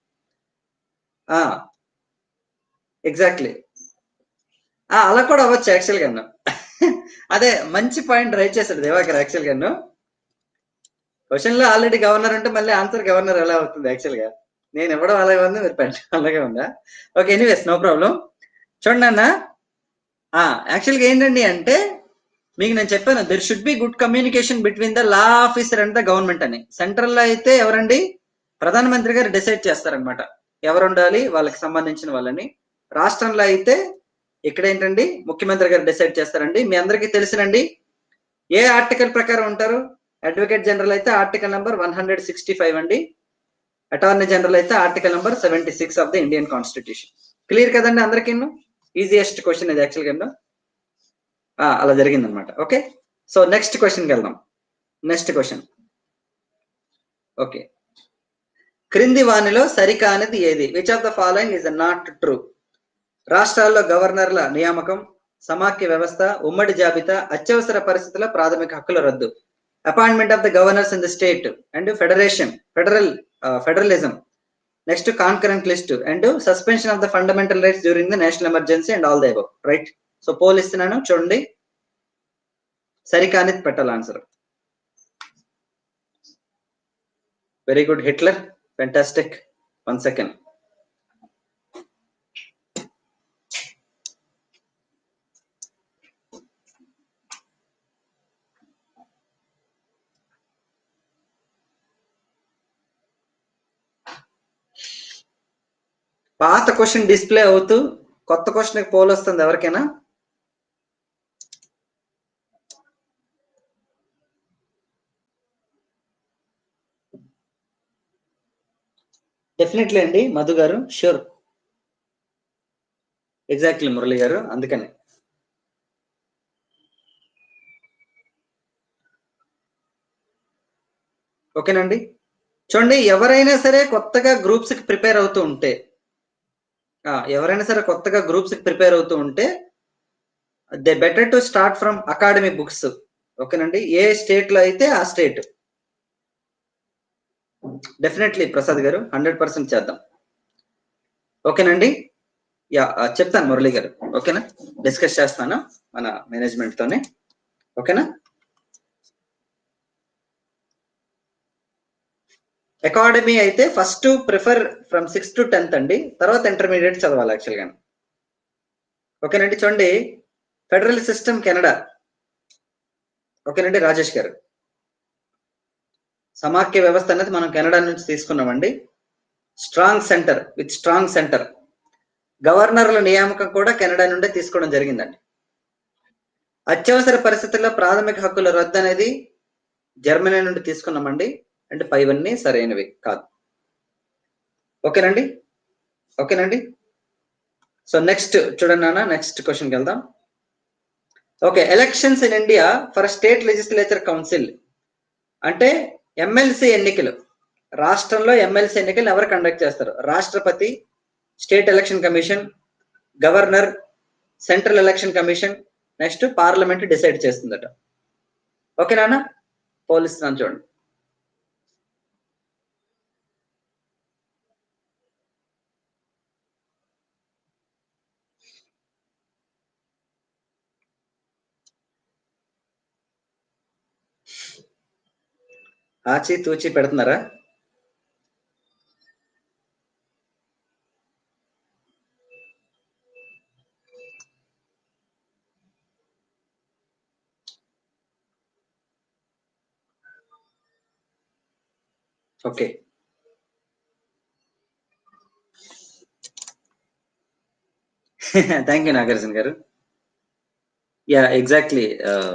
exactly అలా కూడా అవ్వచ్చు యాక్చువల్ గాను అదే మంచి పాయింట్ రైట్ చేశాడు దేవాకర్ యాక్చువల్ గాను క్వశ్చన్ లో ఆల్రెడీ గవర్నర్ అంటే మళ్ళీ ఆన్సర్ గవర్నర్ ఎలా అవుతుంది యాక్చువల్ గా నేను ఇవ్వడం అలాగే ఉంది మీరు పెట్టడం అలాగే ఉందా ఓకే ఎనీవేస్ నో ప్రాబ్లం చూడండి అన్న యాక్చువల్ గా ఏంటండి అంటే మీకు నేను చెప్పాను there should be good communication between the law officer and the government అని సెంట్రల్ లో అయితే ఎవరండి ప్రధానమంత్రి గారు డిసైడ్ చేస్తారనమాట ఎవరు ఉండాలి వాళ్ళకి సంబంధించిన వాళ్ళని రాష్ట్రంలో అయితే ఇక్కడ ఏంటండి ముఖ్యమంత్రి గారు డిసైడ్ చేస్తారండి మీ అందరికీ తెలిసినండి ఏ ఆర్టికల్ ప్రకారం ఉంటారు అడ్వకేట్ జనరల్ అయితే article number one hundred sixty five అండి అటార్నీ జనరల్ అయితే article number seventy six of the Indian constitution clear కదండి అందరికీ ఈజియెస్ట్ క్వశ్చన్ ఇది యాక్చువల్గా అలా జరిగింది అనమాట ఓకే సో నెక్స్ట్ క్వశ్చన్కి వెళ్దాం నెక్స్ట్ క్వశ్చన్ ఓకే క్రింది వానిలో సరికానిది ఏది which of the following is not true రాష్ట్రాల్లో గవర్నర్ల నియామకం సమాఖ్య వ్యవస్థ ఉమ్మడి జాబితా అత్యవసర పరిస్థితుల ప్రాథమిక హక్కుల రద్దు appointment of the governors in the state and federation federal federalism next concurrent list and suspension of the fundamental rights during the national emergency and all the above right so poll ఇస్తున్నాను చూడండి సరికానిది పెట్టాలి answer very good Hitler fantastic one second పాత question display అవుతూ కొత్త question pole వస్తుంది ఎవరికైనా definitely అండి మధు గారు షూర్ ఎగ్జాక్ట్లీ మురళి గారు అందుకని ఓకేనండి చూడండి ఎవరైనా సరే కొత్తగా గ్రూప్స్ కి ప్రిపేర్ అవుతూ ఉంటే ఆ, ఎవరైనా సరే కొత్తగా గ్రూప్స్ కి ప్రిపేర్ అవుతూ ఉంటే they better to start from academy books ఓకేనండి ఏ స్టేట్ లో అయితే ఆ స్టేట్ డెఫినెట్లీ ప్రసాద్ గారు హండ్రెడ్ పర్సెంట్ చేద్దాం ఓకేనండి యా ఆ, చెప్తాను మురళి గారు ఓకేనా డిస్కస్ చేస్తాను మన మేనేజ్మెంట్ తోనే ఓకేనా అకాడమీ అయితే first prefer from six to tenth అండి తర్వాత ఇంటర్మీడియట్ చదవాలి యాక్చువల్ గా ఓకేనండి చూడండి ఫెడరల్ సిస్టమ్ కెనడా ఓకేనండి రాజేష్ గారు సమాఖ్య వ్యవస్థ అనేది మనం కెనడా నుంచి తీసుకున్నామండి strong centre with strong centre గవర్నర్ల నియామకం కూడా కెనడా నుండే తీసుకోవడం జరిగిందండి అత్యవసర పరిస్థితుల్లో ప్రాథమిక హక్కుల రద్దు అనేది జర్మనీ నుండి తీసుకున్నామండి అంటే పైవన్నీ సరైనవి కాదు ఓకేనండి ఓకేనండి సో నెక్స్ట్ చూడండి నాన్న నెక్స్ట్ క్వశ్చన్కి వెళ్దాం okay elections in India for state legislature council అంటే ఎమ్మెల్సీ ఎన్నికలు రాష్ట్రంలో ఎమ్మెల్సీ ఎన్నికలు ఎవరు కండక్ట్ చేస్తారు రాష్ట్రపతి state election commission governor central election commission next parliament decide చేస్తుందట ఓకే నాన్న పోలిస్తున్నాను చూడండి ఆచి తూచి పెడుతున్నారా ఓకే థ్యాంక్ యూ నాగార్జున గారు యా ఎగ్జాక్ట్లీ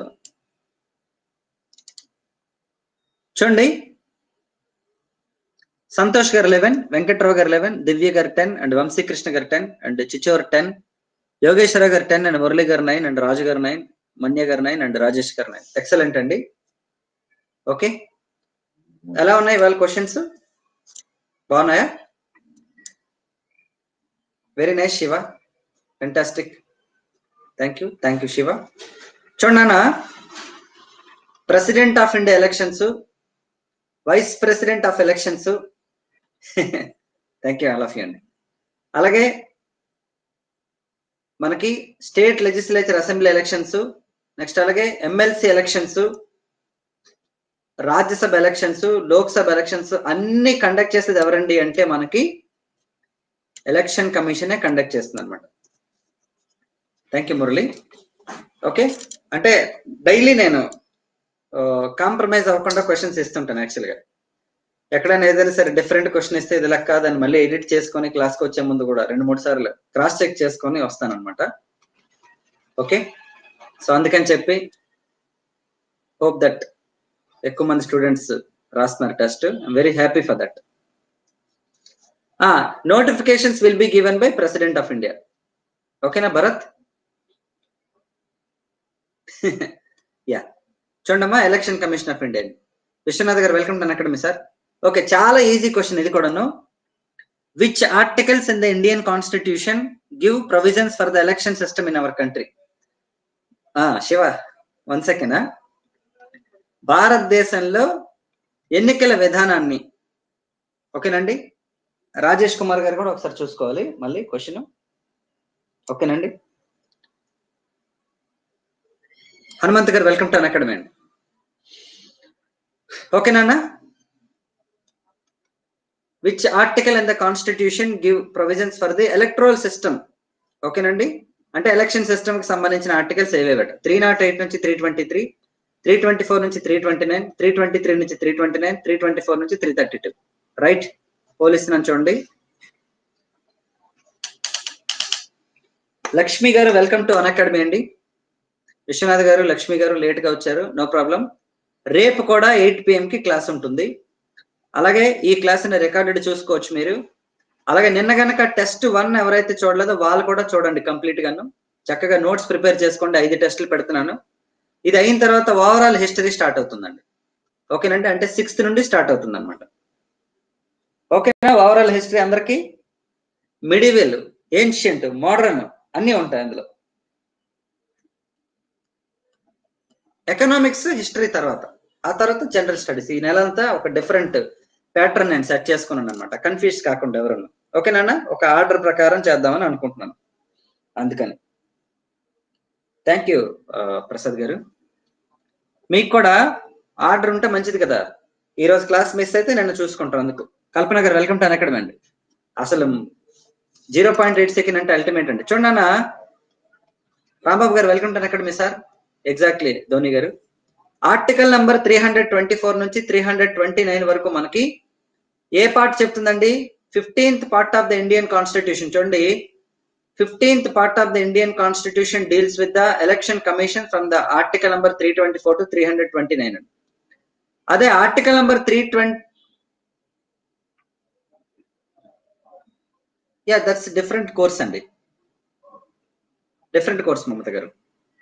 చూడండి సంతోష్ గారు లెవెన్ వెంకట్రావు గారు లెవెన్ దివ్య గారు ten and Vamshikrishna garu ten and చిచోర్ ten Yogeshwara garu ten and Murali గారు నైన్ అండ్ రాజు గారు నైన్ మన్య గారు నైన్ అండ్ రాజేష్ గారు నైన్ ఎక్సలెంట్ అండి ఓకే ఎలా ఉన్నాయి వాళ్ళ క్వశ్చన్స్ బాగున్నాయా very nice Shiva fantastic thank you thank you Shiva చూడన్నా president of India elections vice president of elections thank you all of you అండి అలాగే మనకి state legislature assembly elections next అలాగే MLC elections Rajya Sabha elections Lok Sabha elections అన్ని కండక్ట్ చేసేది ఎవరండి అంటే మనకి ఎలక్షన్ కమిషనే కండక్ట్ చేస్తుంది అనమాట థ్యాంక్ యూ మురళి ఓకే అంటే డైలీ నేను కాంప్రమైజ్ అవ్వకుండా క్వశ్చన్స్ ఇస్తుంటాను యాక్చువల్గా ఎక్కడైనా ఏదైనా సరే డిఫరెంట్ క్వశ్చన్ ఇస్తే ఇది లెక్క దాన్ని మళ్ళీ ఎడిట్ చేసుకొని క్లాస్కి వచ్చే ముందు కూడా రెండు మూడు సార్లు క్రాస్ చెక్ చేసుకొని వస్తాను అనమాట ఓకే సో అందుకని చెప్పి హోప్ దట్ ఎక్కువ మంది స్టూడెంట్స్ రాస్తున్నారు test I'm very happy for that notifications will be given by president of India ఓకేనా భరత్ యా చూడమ్మా election commission of India Vishwanath garu welcome to academy sir okay చాలా ఈజీ క్వశ్చన్ ఇది కూడాను which articles in the Indian constitution give provisions for the election system in our country Shiva one second భారతదేశంలో ఎన్నికల విధానాన్ని ఓకేనండి రాజేష్ కుమార్ గారు కూడా ఒకసారి చూసుకోవాలి మళ్ళీ క్వశ్చన్ ఓకేనండి హనుమంత్ గారు వెల్కమ్ టు అన్ అకాడమీ అండి ఓకేనా which article in the constitution give provisions for the electoral system ఓకేనండి అంటే ఎలక్షన్ సిస్టమ్ కి సంబంధించిన ఆర్టికల్స్ ఏవేవట త్రీ నాట్ ఎయిట్ నుంచి three twenty three three twenty four నుంచి three twenty nine three twenty three నుంచి three twenty nine three twenty four నుంచి three thirty two right police చూడండి లక్ష్మి గారు వెల్కమ్ టు అన్ అకాడమీ అండి విశ్వనాథ్ గారు లక్ష్మి గారు లేట్ గా వచ్చారు నో ప్రాబ్లం రేపు కూడా ఎయిట్ పిఎం కి క్లాస్ ఉంటుంది అలాగే ఈ క్లాస్ ని రికార్డెడ్ చూసుకోవచ్చు మీరు అలాగే నిన్న గనక టెస్ట్ వన్ ఎవరైతే చూడలేదో వాళ్ళు కూడా చూడండి కంప్లీట్ గాను చక్కగా నోట్స్ ప్రిపేర్ చేసుకోండి ఐదు టెస్టులు పెడుతున్నాను ఇది అయిన తర్వాత ఓవరాల్ హిస్టరీ స్టార్ట్ అవుతుందండి ఓకేనండి అంటే సిక్స్త్ నుండి స్టార్ట్ అవుతుంది అనమాట ఓకేనా ఓవరాల్ హిస్టరీ అందరికి మిడివెల్ ఏన్షియంట్ మోడర్న్ అన్నీ ఉంటాయి అందులో ఎకనామిక్స్ హిస్టరీ తర్వాత ఆ తర్వాత జనరల్ స్టడీస్ ఈ నెలంతా ఒక డిఫరెంట్ ప్యాటర్న్ నేను సెట్ చేసుకున్నాను అనమాట కన్ఫ్యూజ్ కాకుండా ఎవరన్నా ఓకేనా ఒక ఆర్డర్ ప్రకారం చేద్దామని అనుకుంటున్నాను అందుకని థ్యాంక్ యూ ప్రసాద్ గారు మీకు కూడా ఆర్డర్ ఉంటే మంచిది కదా ఈ రోజు క్లాస్ మిస్ అయితే నేను చూసుకుంటాను అందుకు కల్పన గారు వెల్కమ్ టు అకాడమీ అండి అసలు జీరో పాయింట్ ఎయిట్ సెకండ్ అంటే అల్టిమేట్ అండి చూడండి అన్న Rambabu garu welcome to academy sir exactly Dhoni garu article number three hundred twenty four నుంచి త్రీ హండ్రెడ్ ట్వంటీ నైన్ వరకు మనకి ఏ పార్ట్ చెప్తుందండి fifteenth part of the Indian constitution చూడండి fifteenth part of the Indian constitution deals with the election commission from the article number three twenty four to three hundred twenty nine అదే article number three twenty yeah that's different course అండి different course Mamata garu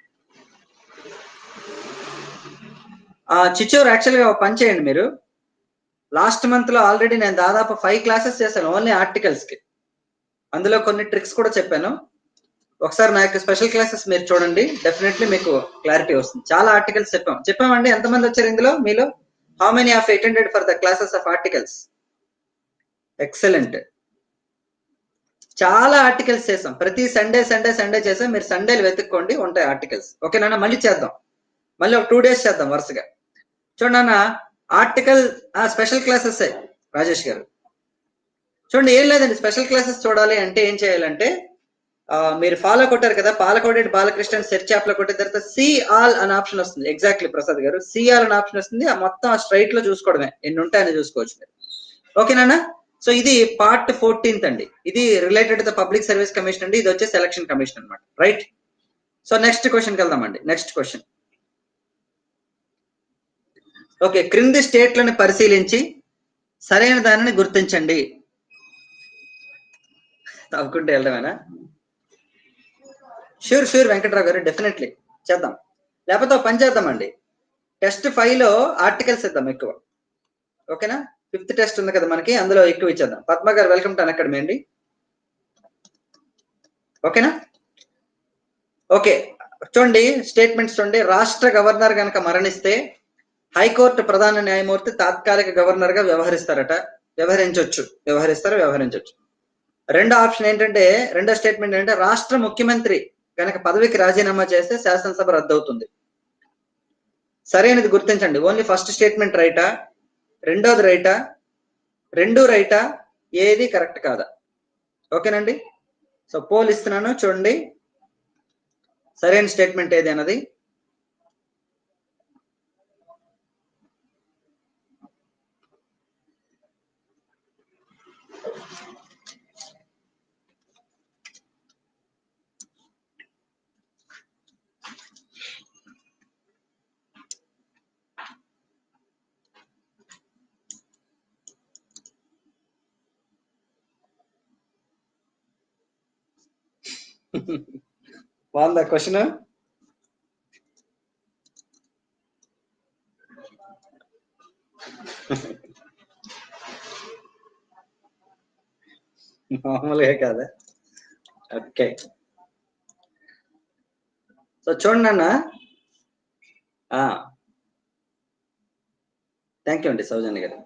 చిచ్చోర్ యాక్చువల్గా పని చేయండి మీరు last month లో already నేను దాదాపు ఫైవ్ క్లాసెస్ చేశాను ఓన్లీ ఆర్టికల్స్ కి అందులో కొన్ని ట్రిక్స్ కూడా చెప్పాను ఒకసారి నా యొక్క స్పెషల్ క్లాసెస్ మీరు చూడండి డెఫినెట్లీ మీకు క్లారిటీ వస్తుంది చాలా ఆర్టికల్స్ చెప్పాం చెప్పామండి ఎంతమంది వచ్చారు ఇందులో మీలో how many of attended for the classes of articles excellent చాలా ఆర్టికల్స్ చేసాం ప్రతి సండే సండే సండే చేసాం మీరు సండేలు వెతుక్కోండి ఉంటాయి ఆర్టికల్స్ ఓకేనా మళ్ళీ చేద్దాం మళ్ళీ ఒక టూ డేస్ చేద్దాం వరుసగా చూడన్నా ఆర్టికల్ స్పెషల్ క్లాసెస్ రాజేష్ గారు చూడండి ఏం లేదండి స్పెషల్ క్లాసెస్ చూడాలి అంటే ఏం చేయాలంటే ఆ, మీరు ఫాలో కొట్టారు కదా పాలకోడెడ్ బాలకృష్ణ సెర్చ్ యాప్ లో కొట్టిన తర్వాత సి ఆల్ అనే ఆప్షన్ వస్తుంది exactly Prasad garu see all అనే ఆప్షన్ వస్తుంది ఆ మొత్తం స్ట్రైట్ లో చూసుకోవడమే ఎన్ని ఉంటాయని చూసుకోవచ్చు మీరు ఓకేనా సో ఇది పార్ట్ ఫోర్టీన్త్ అండి ఇది related the public service commission అండి ఇది వచ్చే సెలక్షన్ కమిషన్ అన్నమాట రైట్ సో నెక్స్ట్ క్వశ్చన్కి వెళ్దామండి నెక్స్ట్ క్వశ్చన్ ఓకే క్రింది స్టేట్లను పరిశీలించి సరైన దానిని గుర్తించండి తవ్వుకుంటే వెళ్ళడమేనా sure sure Venkatrao garu definitely చేద్దాం లేకపోతే ఒక పని చేద్దామండి టెస్ట్ ఫైవ్ లో ఆర్టికల్స్ ఇద్దాం ఎక్కువ ఓకేనా ఫిఫ్త్ టెస్ట్ ఉంది కదా మనకి అందులో ఎక్కువ ఇచ్చేద్దాం పద్మ గారు వెల్కమ్ టు అకాడమీ అండి ఓకేనా ఓకే చూడండి స్టేట్మెంట్స్ చూడండి రాష్ట్ర గవర్నర్ గనక మరణిస్తే హైకోర్టు ప్రధాన న్యాయమూర్తి తాత్కాలిక గవర్నర్ గా వ్యవహరిస్తారట వ్యవహరించవచ్చు వ్యవహరిస్తారు వ్యవహరించవచ్చు రెండో ఆప్షన్ ఏంటంటే రెండో స్టేట్మెంట్ ఏంటంటే రాష్ట్ర ముఖ్యమంత్రి కనుక పదవికి రాజీనామా చేస్తే శాసనసభ రద్దవుతుంది సరైనది గుర్తించండి ఓన్లీ ఫస్ట్ స్టేట్మెంట్ రైటా రెండోది రైటా రెండు రైటా ఏది కరెక్ట్ కాదా ఓకేనండి సో పోల్ ఇస్తున్నాను చూడండి సరైన స్టేట్మెంట్ ఏది అన్నది బాగుందా క్వశ్చన్ మామూలుగా కాదా ఓకే సో చూడండి అన్న థ్యాంక్ యూ అండి సౌజన్య గారు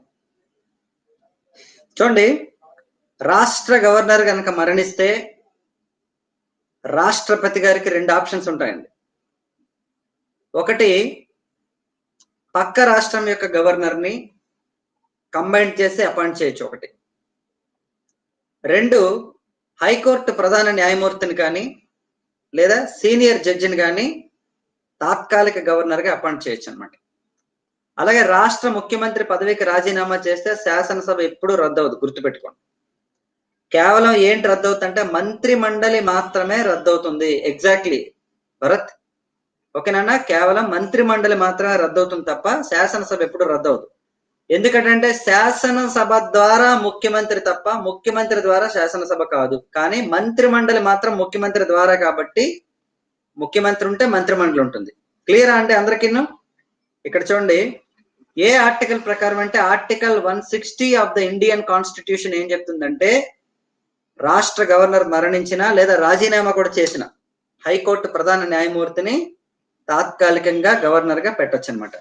చూడండి రాష్ట్ర గవర్నర్ కనుక మరణిస్తే రాష్ట్రపతి గారికి రెండు ఆప్షన్స్ ఉంటాయండి ఒకటి పక్క రాష్ట్రం యొక్క గవర్నర్ ని కంబైన్ చేసి అపాయింట్ చేయొచ్చు ఒకటి రెండు హైకోర్టు ప్రధాన న్యాయమూర్తిని కానీ లేదా సీనియర్ జడ్జిని కానీ తాత్కాలిక గవర్నర్ గా అపాయింట్ చేయొచ్చు అనమాట అలాగే రాష్ట్ర ముఖ్యమంత్రి పదవికి రాజీనామా చేస్తే శాసనసభ ఎప్పుడూ రద్దవదు గుర్తుపెట్టుకోండి కేవలం ఏంటి రద్దవుతుందంటే మంత్రి మండలి మాత్రమే రద్దవుతుంది ఎగ్జాక్ట్లీ భరత్ ఓకేనా కేవలం మంత్రి మండలి మాత్రమే రద్దవుతుంది తప్ప శాసనసభ ఎప్పుడు రద్దవదు ఎందుకంటే శాసనసభ ద్వారా ముఖ్యమంత్రి తప్ప ముఖ్యమంత్రి ద్వారా శాసనసభ కాదు కానీ మంత్రి మండలి మాత్రం ముఖ్యమంత్రి ద్వారా కాబట్టి ముఖ్యమంత్రి ఉంటే మంత్రి మండలి ఉంటుంది క్లియరా అంటే అందరికీ ఇక్కడ చూడండి ఏ ఆర్టికల్ ప్రకారం అంటే article one sixty of the Indian constitution ఏం చెప్తుందంటే రాష్ట్ర గవర్నర్ మరణించిన లేదా రాజీనామా కూడా చేసిన హైకోర్టు ప్రధాన న్యాయమూర్తిని తాత్కాలికంగా గవర్నర్ గా పెట్టొచ్చు అనమాట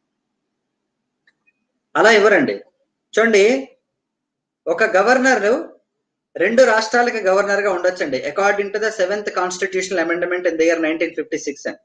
అలా ఇవ్వరండి చూడండి ఒక గవర్నర్ రెండు రాష్ట్రాలకి గవర్నర్ గా ఉండొచ్చండి according to the seventh constitutional amendment in the year nineteen fifty six అని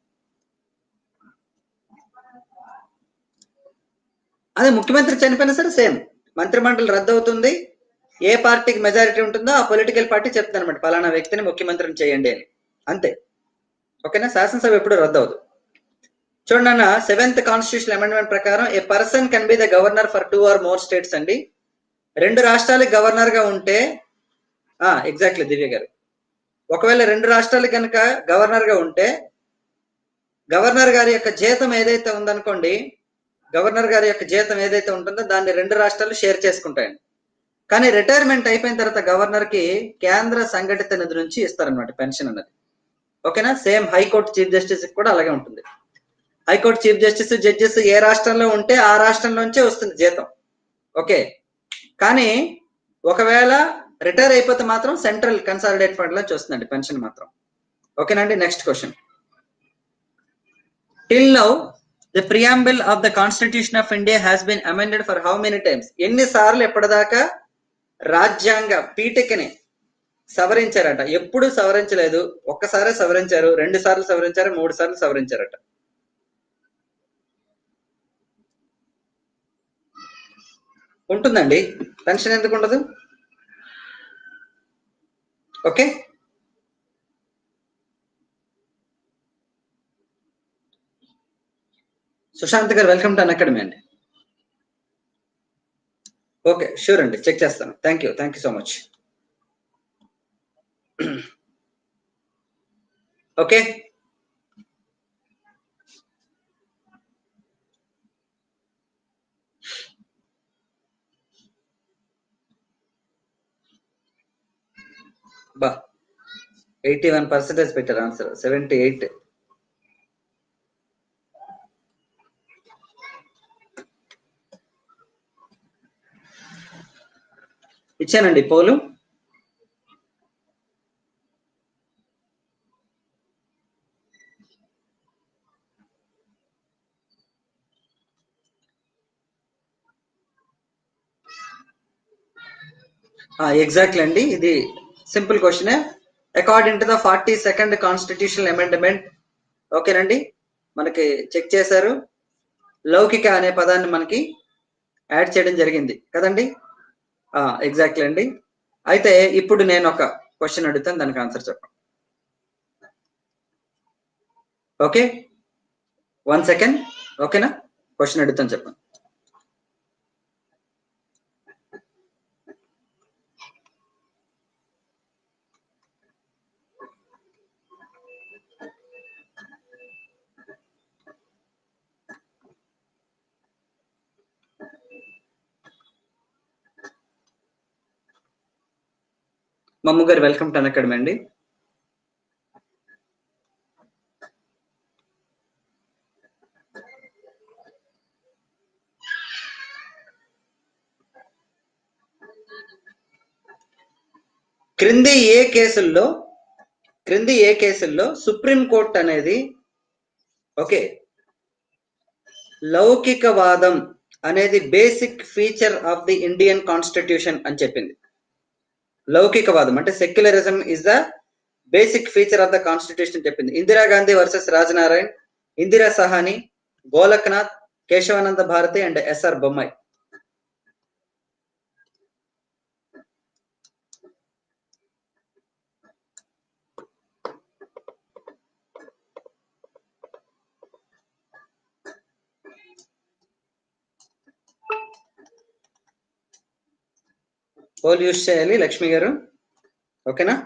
అదే ముఖ్యమంత్రి చనిపోయినా సరే సేమ్ మంత్రిమండలి రద్దు అవుతుంది ఏ పార్టీకి మెజారిటీ ఉంటుందో ఆ పొలిటికల్ పార్టీ చెప్తుంది అనమాట పలానా వ్యక్తిని ముఖ్యమంత్రిని చేయండి అని అంతే ఓకేనా శాసనసభ ఎప్పుడు రద్దు అవదు చూడండి అన్న సెవెంత్ కాన్స్టిట్యూషన్ అమెండ్మెంట్ ప్రకారం a person can be the governor for two or more states అండి రెండు రాష్ట్రాలకు గవర్నర్ గా ఉంటే ఎగ్జాక్ట్లీ దివ్య గారు ఒకవేళ రెండు రాష్ట్రాలకు కనుక గవర్నర్ గా ఉంటే గవర్నర్ గారి యొక్క జీతం ఏదైతే ఉందనుకోండి గవర్నర్ గారి యొక్క జీతం ఏదైతే ఉంటుందో దాన్ని రెండు రాష్ట్రాలు షేర్ చేసుకుంటాయండి కానీ రిటైర్మెంట్ అయిపోయిన తర్వాత గవర్నర్ కి కేంద్ర సంఘటిత నిధి నుంచి ఇస్తారనమాట పెన్షన్ అన్నది ఓకేనా సేమ్ హైకోర్టు చీఫ్ జస్టిస్ కూడా అలాగే ఉంటుంది హైకోర్టు చీఫ్ జస్టిస్ జడ్జెస్ ఏ రాష్ట్రంలో ఉంటే ఆ రాష్ట్రంలోంచే వస్తుంది జీతం ఓకే కానీ ఒకవేళ రిటైర్ అయిపోతే మాత్రం సెంట్రల్ కన్సాలిడేట్ ఫండ్ నుంచి వస్తుందండి పెన్షన్ మాత్రం ఓకేనండి next question till now the preamble of the constitution of India has been amended for how many times ఎన్ని సార్లు ఎప్పటిదాకా రాజ్యాంగ పీఠికని సవరించారట ఎప్పుడు సవరించలేదు ఒక్కసారే సవరించారు రెండు సార్లు సవరించారు మూడు సార్లు సవరించారట ఉంటుందండి టెన్షన్ ఎందుకు ఉండదు okay Sushant garu welcome to an academy అండి ఓకే షూర్ అండి చెక్ చేస్తాను thank you thank you so much okay బా ఎయిటీ వన్ పర్సెంటేజ్ పెట్టారు ఆన్సర్ సెవెంటీ ఎయిట్ ఇచ్చానండి పోలు ఎగ్జాక్ట్లీ అండి ఇది simple question according to the forty second constitutional amendment ఓకేనండి మనకి చెక్ చేశారు లౌకిక అనే పదాన్ని మనకి యాడ్ చేయడం జరిగింది కదండి ఎగ్జాక్ట్లీ అండి అయితే ఇప్పుడు నేను ఒక క్వశ్చన్ అడుగుతాను దానికి ఆన్సర్ చెప్పండి ఓకే వన్ సెకండ్ ఓకేనా క్వశ్చన్ అడుగుతాను చెప్పండి మమ్ము గారు వెల్కమ్ టు అకాడమీ అండి క్రింది ఏ కేసుల్లో క్రింది ఏ కేసుల్లో సుప్రీం కోర్ట్ అనేది ఓకే లౌకికవాదం అనేది basic feature of the Indian constitution అని చెప్పింది లౌకికవాదం అంటే secularism is the basic feature of the constitution చెప్పింది Indira Gandhi versus Raj Narain Indira Sawhney Golaknath Kesavananda Bharati and SR Bommai poll use చేయాలి లక్ష్మి గారు ఓకేనా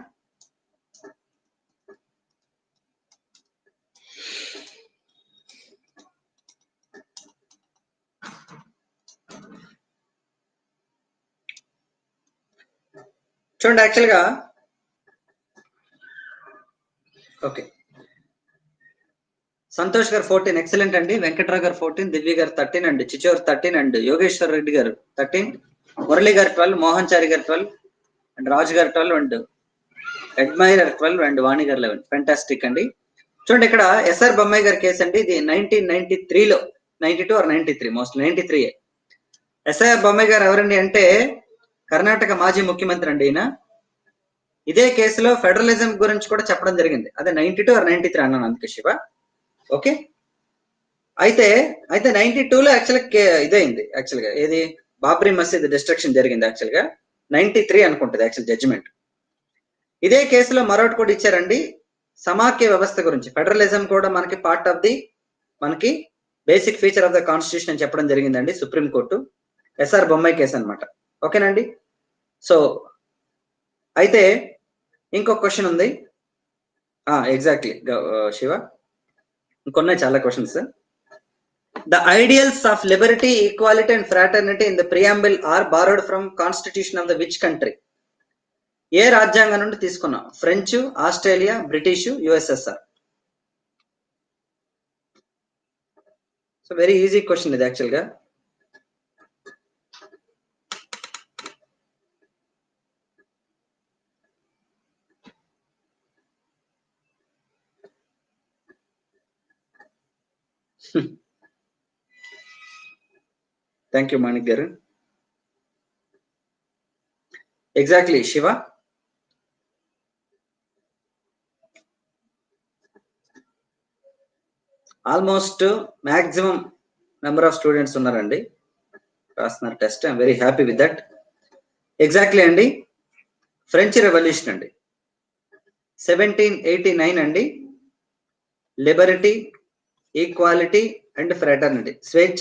చూడండి యాక్చువల్గా ఓకే సంతోష్ గారు ఫోర్టీన్ ఎక్సలెంట్ అండి వెంకట్రావు గారు fourteen Divya garu thirteen and చిచోర్ thirteen and Yogeshwar Reddy garu thirteen Murali గారు ట్వెల్వ్ మోహన్ చారి గారు twelve and Raju garu twelve and admirer twelve and Vani garu eleven fantastic అండి చూడండి ఇక్కడ ఎస్ఆర్ బొమ్మాయి గారి కేసు అండి ఇది నైన్టీన్ నైన్టీ త్రీలో ninety two or ninety three most ninety three SR Bommai garu ఎవరండి అంటే కర్ణాటక మాజీ ముఖ్యమంత్రి అండి ఈయన ఇదే కేసులో ఫెడరలిజం గురించి కూడా చెప్పడం జరిగింది అదే ninety two or ninety three అన్నాను అందుకే శివ ఓకే అయితే అయితే నైన్టీ టూలో యాక్చువల్గా ఇదైంది యాక్చువల్గా ఏది బాబ్రీ మసీద్ డిస్ట్రక్షన్ జరిగింది యాక్చువల్గా నైన్టీ త్రీ అనుకుంటుంది యాక్చువల్ జడ్జిమెంట్ ఇదే కేసులో మరొకటి కూడా ఇచ్చారండి సమాఖ్య వ్యవస్థ గురించి ఫెడరలిజం కూడా మనకి పార్ట్ ఆఫ్ ది మనకి basic feature of the constitution అని చెప్పడం జరిగిందండి సుప్రీంకోర్టు ఎస్ఆర్ బొమ్మాయి కేసు అనమాట ఓకేనండి సో అయితే ఇంకొక క్వశ్చన్ ఉంది ఎగ్జాక్ట్లీ శివ ఇంకొన్నాయి చాలా questions the ideals of liberty equality and fraternity in the preamble are borrowed from constitution of the which country ఏ రాజ్యాంగం నుండి తీసుకున్నాం French Australia British USSR so very easy question ఇది యాక్చువల్గా thank you Manik garu exactly Shiva almost maximum number of students ఉన్నారండి రాస్తున్నారు test I'm very happy with that exactly అండి French revolution అండి సెవెంటీన్ ఎయిటీ నైన్ అండి లిబరిటీ ఈక్వాలిటీ అండ్ ఫ్రెటర్నిటీ స్వేచ్ఛ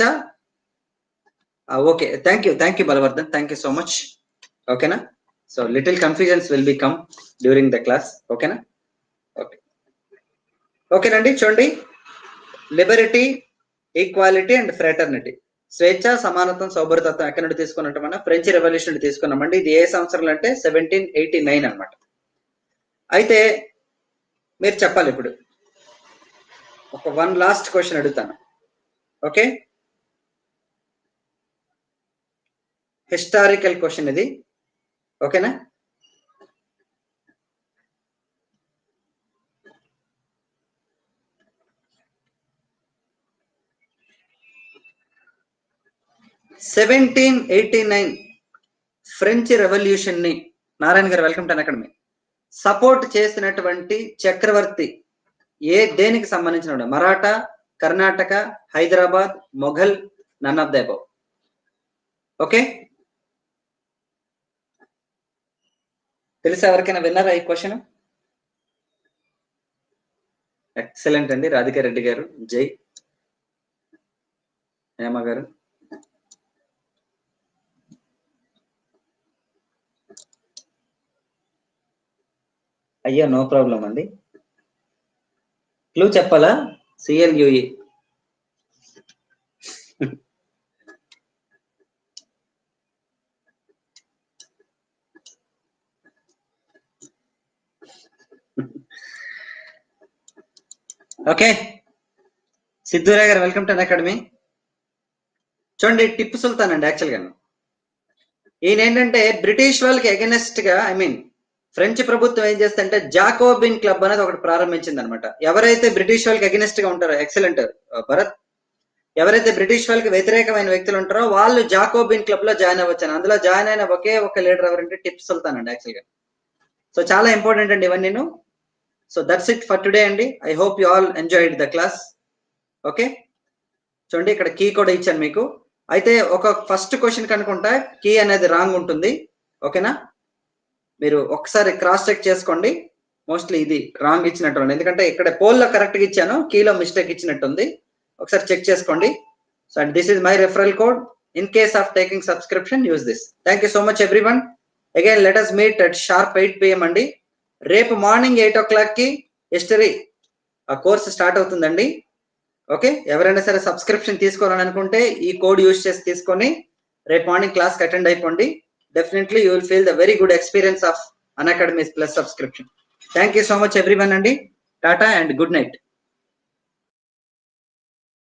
okay thank you thank you Balavardhan thank you so much ఓకేనా so little confusions will be come during the class ఓకేనా okay ఓకేనండి చూడండి liberty equality and fraternity స్వేచ్ఛ సమానత్వం సౌభరతత్వం ఎక్కడి నుండి తీసుకున్నట్టు మనం ఫ్రెంచ్ రెవల్యూషన్ నుండి తీసుకున్నామండి ఇది ఏ సంవత్సరంలో అంటే సెవెంటీన్ ఎయిటీ నైన్ అనమాట అయితే మీరు చెప్పాలి ఇప్పుడు ఒక వన్ లాస్ట్ క్వశ్చన్ అడుగుతాను ఓకే హిస్టారికల్ క్వశ్చన్ ఇది ఓకేనా seventeen eighty nine French revolution ని నారాయణ గారు వెల్కమ్ టు అకాడమీ సపోర్ట్ చేసినటువంటి చక్రవర్తి ఏ దేనికి సంబంధించిన Maratha Karnataka Hyderabad Mughal none of the above okay తెలుసా ఎవరికైనా విన్నారా ఈ క్వశ్చన్ ఎక్సలెంట్ అండి రాధికా రెడ్డి గారు జై హేమ గారు అయ్యా నో ప్రాబ్లం అండి క్లూ చెప్పాలా సిఎల్యుఈ ఓకే సిద్ధూరా గారు వెల్కమ్ టు అకాడమీ చూడండి టిప్పు సుల్తాన్ అండి యాక్చువల్ గా ఈయన ఏంటంటే బ్రిటిష్ వాళ్ళకి అగెనెస్ట్ గా ఐ మీన్ ఫ్రెంచ్ ప్రభుత్వం ఏం చేస్తుంటే జాకోబిన్ క్లబ్ అనేది ఒకటి ప్రారంభించింది అనమాట ఎవరైతే బ్రిటిష్ వాళ్ళకి అగెనెస్ట్ గా ఉంటారో ఎక్సలెంట్ భరత్ ఎవరైతే బ్రిటిష్ వాళ్ళకి వ్యతిరేకమైన వ్యక్తులు ఉంటారో వాళ్ళు జాకోబిన్ క్లబ్ లో జాయిన్ అవ్వచ్చాను అందులో జాయిన్ అయిన ఒకే ఒక లీడర్ ఎవరంటే టిప్ సుల్తాన్ అండి యాక్చువల్ గా సో చాలా ఇంపార్టెంట్ అండి ఇవన్నీ so that's it for today అండి I hope you all enjoyed the class okay చూడండి ఇక్కడ కీ కూడా ఇచ్చాను మీకు అయితే ఒక ఫస్ట్ క్వశ్చన్ కనుకుంటా కీ అనేది రాంగ్ ఉంటుంది ఓకేనా మీరు ఒకసారి క్రాస్ చెక్ చేసుకోండి మోస్ట్లీ ఇది రాంగ్ ఇచ్చినట్టు ఎందుకంటే ఇక్కడ పోల్లో కరెక్ట్ గా ఇచ్చాను కీలో మిస్టేక్ ఇచ్చినట్టుంది ఒకసారి చెక్ చేసుకోండి so and this is my referral code in case of taking subscription use this thank you so much everyone again let us meet at sharp eight PM అండి రేపు morning eight o'clock కి history ఆ course start అవుతుందండి okay ఎవరైనా సరే subscription తీసుకోవాలని అనుకుంటే ఈ కోడ్ యూజ్ చేసి తీసుకొని రేపు మార్నింగ్ క్లాస్ అటెండ్ అయిపోండి definitely you will feel the very good experience of Unacademy's plus subscription thank you so much everyone అండి టాటా అండ్ గుడ్ నైట్